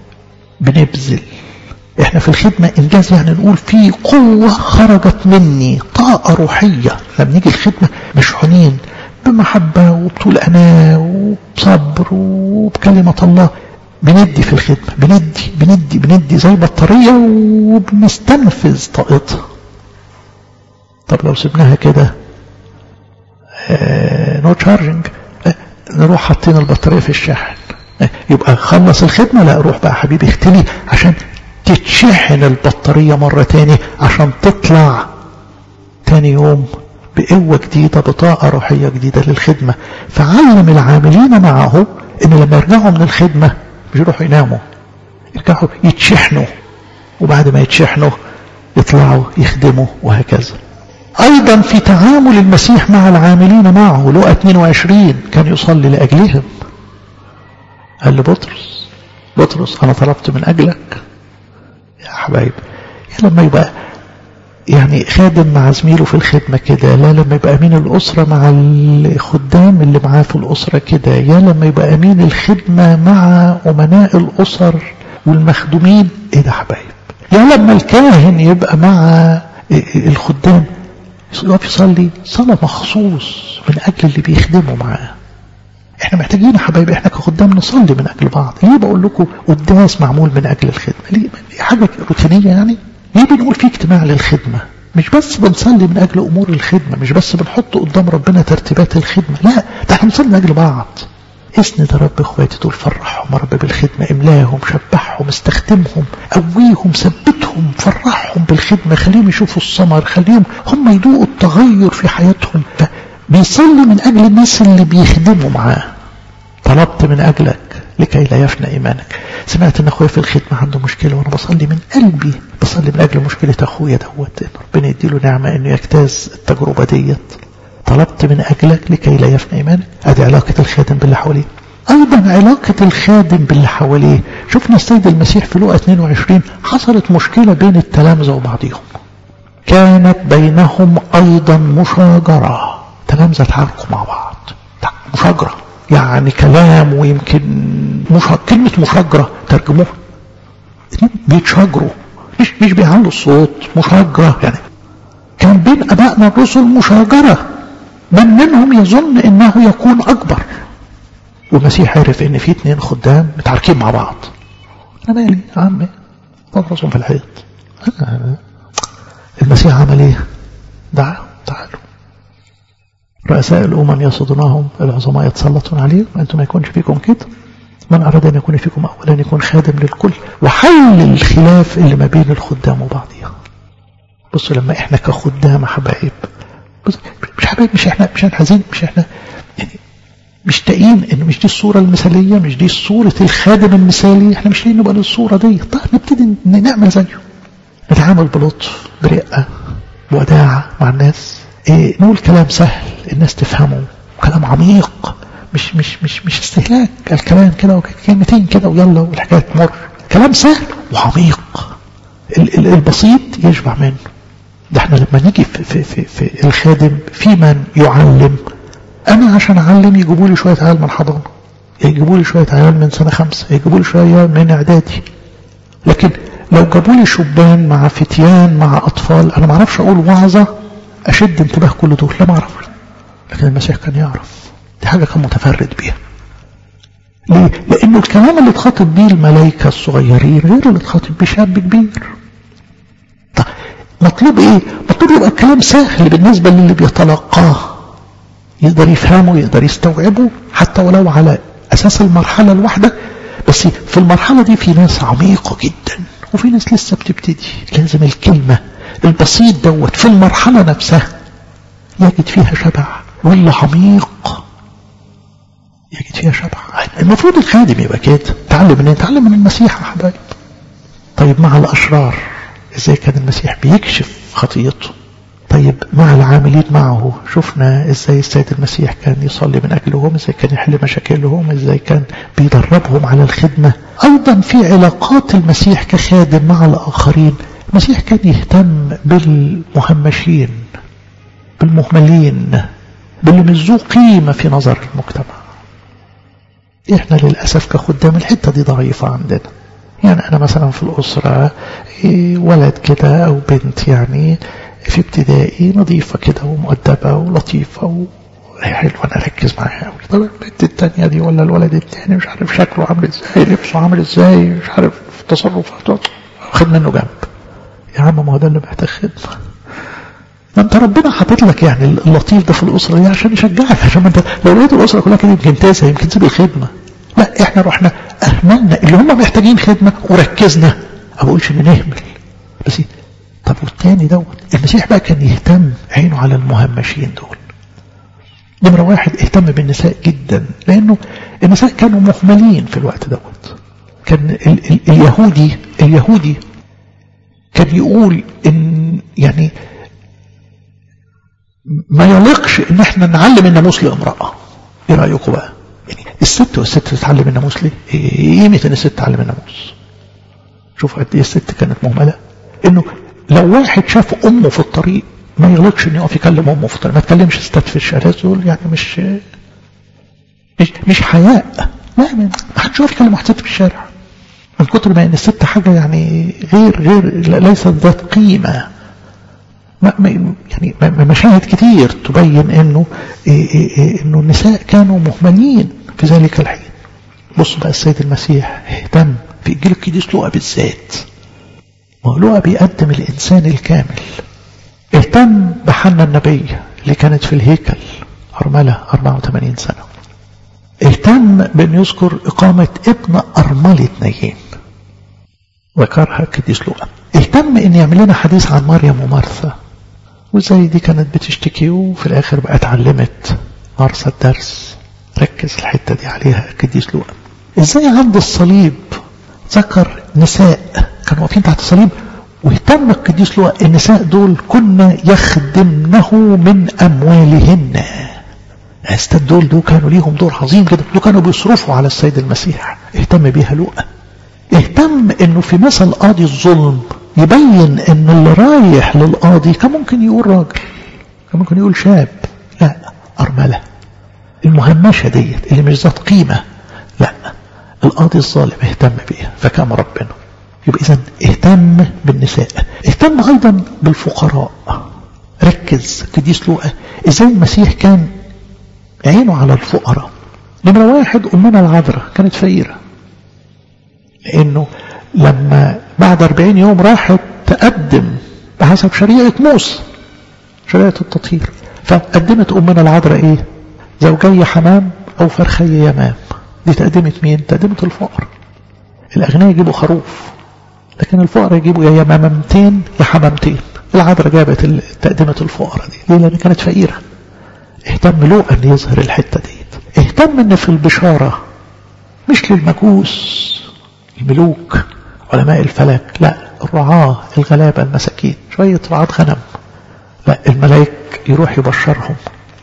بنبذل احنا في الخدمة انجاز يعني نقول في قوة خرجت مني طاقة روحية لما نيجي الخدمة مشحونين بمحبة وبطول أناة وبصبر وبكلمة الله بندي في الخدمة بندي بندي بندي زي بطارية وبنستنفذ طاقتها طب لو سبناها كده نو تشارجنج نروح حاطين البطارية في الشاحن يبقى خلص الخدمة لا روح بقى حبيبي اختلي عشان تتشحن البطارية مرة تاني عشان تطلع تاني يوم بقوة جديدة بطاقة روحية جديدة للخدمة فعلم العاملين معه ان لما يرجعوا من الخدمة مش يروحوا يناموا يرجعوا يتشحنوا وبعد ما يتشحنوا يطلعوا يخدموا وهكذا ايضا في تعامل المسيح مع العاملين معه لقى 22 كان يصلي لاجلهم قال لبطرس بطرس انا طلبت من اجلك يا حبايب لما يبقى يعني خادم مع زميله في الخدمة كده لا لما يبقى أمين الأسرة مع الخدام اللي معاه في الأسرة كده يا لما يبقى أمين الخدمة مع أمناء الأسر والمخدومين إيه ده حبايب يا لما الكاهن يبقى مع الخدام يقف يصلي صلاة مخصوص من أجل اللي بيخدموا معاه احنا محتاجين يا حبايبي احنا كخدام نصلي من اجل بعض ليه بقول لكم قداس معمول من اجل الخدمه ليه حاجه روتينيه يعني ليه بنقول في اجتماع للخدمه مش بس بنصلي من اجل امور الخدمه مش بس بنحط قدام ربنا ترتيبات الخدمه لا ده احنا بنصلي من اجل بعض اسند يا رب اخواتي دول فرحهم يا رب بالخدمة املاهم شبعهم استخدمهم قويهم ثبتهم فرحهم بالخدمة خليهم يشوفوا الثمر خليهم هم يدوقوا التغير في حياتهم بيصلي من اجل الناس اللي بيخدموا معاه طلبت من اجلك لكي لا يفنى ايمانك سمعت ان اخويا في الخدمة عنده مشكلة وانا بصلي من قلبي بصلي من اجل مشكلة اخويا دوت ان ربنا يديله نعمة انه يجتاز التجربة ديت طلبت من أجلك لكي لا يفنى إيمانك أدي علاقة الخادم باللي حواليه أيضا علاقة الخادم باللي حواليه شفنا السيد المسيح في لقى 22 حصلت مشكلة بين التلامذة وبعضهم كانت بينهم أيضا مشاجرة تلامذة تعاركوا مع بعض مشاجرة يعني كلام ويمكن مش... كلمة مشاجرة ترجموها بيتشاجروا مش مش بيعلوا الصوت مشاجرة يعني كان بين أبائنا الرسل مشاجرة من منهم يظن انه يكون اكبر والمسيح عرف ان في اتنين خدام متعاركين مع بعض انا مالي يا عمي راسهم في الحيط المسيح عمل ايه دعاهم تعالوا رؤساء الامم يصدونهم العظماء يتسلطون عليهم انتم ما يكونش فيكم كده من اراد ان يكون فيكم اولا يكون خادم للكل وحل الخلاف اللي ما بين الخدام وبعضهم بصوا لما احنا كخدام حبايب مش حبايب مش احنا مش احنا عايزين مش احنا يعني مشتاقين ان مش دي الصوره المثاليه مش دي صوره الخادم المثالي احنا مش لاقيين نبقى الصوره دي طيب نبتدي نعمل زيه نتعامل بلطف برقه بوداعه مع الناس إيه نقول كلام سهل الناس تفهمه كلام عميق مش مش مش مش استهلاك الكلام كده وكلمتين كده ويلا والحكايه تمر كلام سهل وعميق البسيط يشبع منه ده احنا لما نيجي في, في, في, في الخادم في من يعلم انا عشان اعلم يجيبوا لي شويه عيال من حضانه يجيبوا لي شويه عيال من سنه خمسه يجيبوا لي شويه من اعدادي لكن لو جابوا لي شبان مع فتيان مع اطفال انا ما اعرفش اقول وعظه اشد انتباه كل دول لا ما اعرفش لكن المسيح كان يعرف دي حاجه كان متفرد بيها ليه؟ لانه الكلام اللي اتخاطب بيه الملائكه الصغيرين غير اللي اتخاطب بيه شاب كبير طب مطلوب ايه مطلوب يبقى الكلام سهل بالنسبة للي بيتلقاه يقدر يفهمه يقدر يستوعبه حتى ولو على اساس المرحلة الواحدة بس في المرحلة دي في ناس عميقة جدا وفي ناس لسه بتبتدي لازم الكلمة البسيط دوت في المرحلة نفسها يجد فيها شبع ولا عميق يجد فيها شبع المفروض الخادم يبقى كده تعلم منين تعلم من المسيح يا حبايب طيب مع الاشرار ازاي كان المسيح بيكشف خطيته طيب مع العاملين معه شفنا ازاي السيد المسيح كان يصلي من اجلهم ازاي كان يحل مشاكلهم ازاي كان بيدربهم على الخدمة ايضا في علاقات المسيح كخادم مع الاخرين المسيح كان يهتم بالمهمشين بالمهملين باللي مش ذو قيمة في نظر المجتمع احنا للأسف كخدام الحتة دي ضعيفة عندنا يعني أنا مثلا في الأسرة ولد كده أو بنت يعني في ابتدائي نظيفة كده ومؤدبة ولطيفة وحلوة أنا أركز معاها أوي طب البنت التانية دي ولا الولد التاني مش عارف شكله عامل إزاي لبسه عامل إزاي مش عارف تصرفاته خد منه جنب يا عم ما هو ده اللي محتاج خدمة ما انت ربنا حاطط لك يعني اللطيف ده في الأسرة دي عشان يشجعك عشان انت لو لقيت الأسرة كلها كده يمكن تنسى يمكن تسيب الخدمة لا احنا رحنا اهملنا اللي هم محتاجين خدمة وركزنا ما بقولش ان نهمل بس طب والتاني دوت المسيح بقى كان يهتم عينه على المهمشين دول نمرة واحد اهتم بالنساء جدا لانه النساء كانوا مهملين في الوقت دوت كان ال ال اليهودي اليهودي كان يقول ان يعني ما يليقش ان احنا نعلم الناموس لامرأة ايه رأيكم بقى يعني الست والست تتعلم الناموس ليه ايه قيمة ان الست تتعلم الناموس شوف قد ايه الست كانت مهملة انه لو واحد شاف امه في الطريق ما يغلقش انه يقف يكلم امه في الطريق ما تكلمش ستات في الشارع دول يعني مش مش, مش حياء لا ما حدش يقف يكلم واحد ست في الشارع من كتر ما ان الست حاجة يعني غير غير ليست ذات قيمة ما يعني مشاهد كتير تبين انه إيه إيه إيه انه النساء كانوا مهملين في ذلك الحين بص بقى السيد المسيح اهتم في انجيل القديس لوقا بالذات لوقا بيقدم الانسان الكامل اهتم بحنا النبي اللي كانت في الهيكل أرملة 84 سنة اهتم بأن يذكر إقامة ابن أرملة نايين ذكرها القديس لوقا اهتم أن يعمل لنا حديث عن مريم ومارثا وزي دي كانت بتشتكي وفي الآخر بقى اتعلمت مارثا الدرس ركز الحتة دي عليها القديس لوقا ازاي عند الصليب ذكر نساء كانوا واقفين تحت الصليب واهتم القديس لوقا النساء دول كنا يخدمنه من أموالهن الستات دول دول كانوا ليهم دور عظيم كده دول كانوا بيصرفوا على السيد المسيح اهتم بيها لوقا اهتم انه في مثل قاضي الظلم يبين ان اللي رايح للقاضي كان ممكن يقول راجل كان ممكن يقول شاب لا أرملة المهمشة ديت اللي مش ذات قيمة لا القاضي الظالم اهتم بيها فكان ربنا يبقى إذا اهتم بالنساء اهتم أيضا بالفقراء ركز قديس لوقا ازاي المسيح كان عينه على الفقراء نمرة واحد أمنا العذراء كانت فقيرة لأنه لما بعد أربعين يوم راحت تقدم بحسب شريعة موسى شريعة التطهير فقدمت أمنا العذراء إيه زوجي حمام أو فرخي يمام دي تقدمت مين تقدمت الفقر الأغنياء يجيبوا خروف لكن الفقراء يجيبوا يا يمامتين يا حمامتين العذراء جابت تقدمة الفقراء دي ليه لأن كانت فقيرة اهتم له أن يظهر الحتة دي اهتم أن في البشارة مش للمجوس الملوك علماء الفلك لا الرعاة الغلابة المساكين شوية رعاة غنم لا الملائك يروح يبشرهم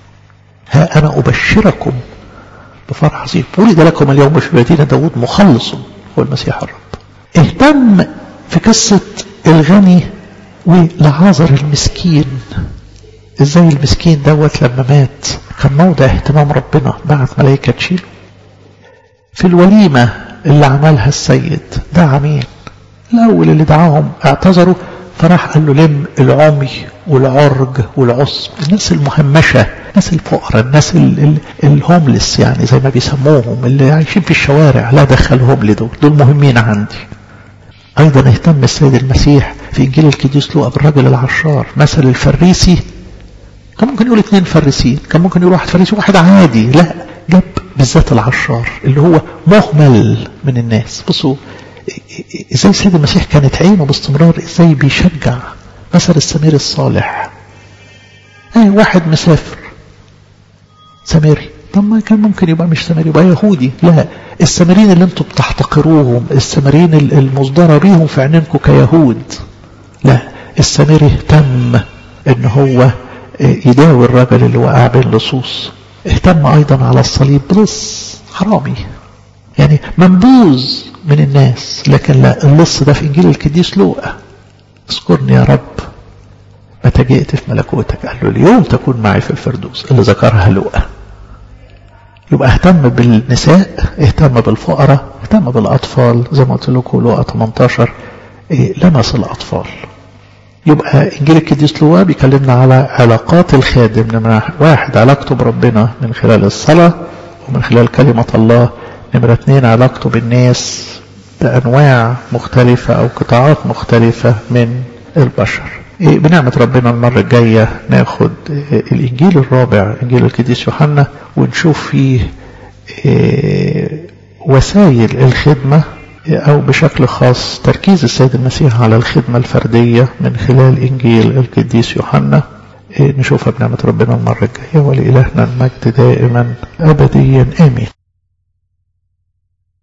ها أنا أبشركم بفرح عظيم ولد لكم اليوم في مدينة داود مخلص هو المسيح الرب اهتم في قصة الغني ولعازر المسكين ازاي المسكين دوت لما مات كان موضع اهتمام ربنا بعت ملائكة تشيله في الوليمة اللي عملها السيد دعا مين الأول اللي دعاهم اعتذروا فراح قال له لم العمي والعرج والعصب الناس المهمشة الناس الفقراء الناس الهوملس يعني زي ما بيسموهم اللي عايشين في الشوارع لا دخلهم لدول دول مهمين عندي أيضا اهتم السيد المسيح في إنجيل القديس لوقا بالرجل العشار مثل الفريسي كان ممكن يقول اثنين فريسيين كان ممكن يقول واحد فريسي وواحد عادي لا جاب بالذات العشار اللي هو مهمل من الناس بصوا ازاي السيد المسيح كانت عينه باستمرار ازاي بيشجع مثل السمير الصالح اي واحد مسافر سامري طب ما كان ممكن يبقى مش سامري يبقى يهودي لا السامريين اللي انتم بتحتقروهم السامريين المصدرة بيهم في عينينكم كيهود لا السامري اهتم ان هو يداوي الرجل اللي وقع بين لصوص اهتم ايضا على الصليب بلص حرامي يعني منبوذ من الناس لكن لا اللص ده في انجيل القديس لوقا اذكرني يا رب متى جئت في ملكوتك قال له اليوم تكون معي في الفردوس اللي ذكرها لوقا يبقى اهتم بالنساء اهتم بالفقراء اهتم بالاطفال زي ما قلت لكم لوقا 18 إيه لمس الاطفال يبقى انجيل القديس لوقا بيكلمنا على علاقات الخادم نمرة واحد علاقته بربنا من خلال الصلاة ومن خلال كلمة الله نمرة اثنين علاقته بالناس بأنواع مختلفة أو قطاعات مختلفة من البشر إيه بنعمة ربنا المرة الجاية ناخد إيه الإنجيل الرابع إنجيل القديس يوحنا ونشوف فيه إيه وسائل الخدمة أو بشكل خاص تركيز السيد المسيح على الخدمة الفردية من خلال إنجيل القديس يوحنا نشوفها بنعمة ربنا المرة الجاية ولإلهنا المجد دائما أبديا آمين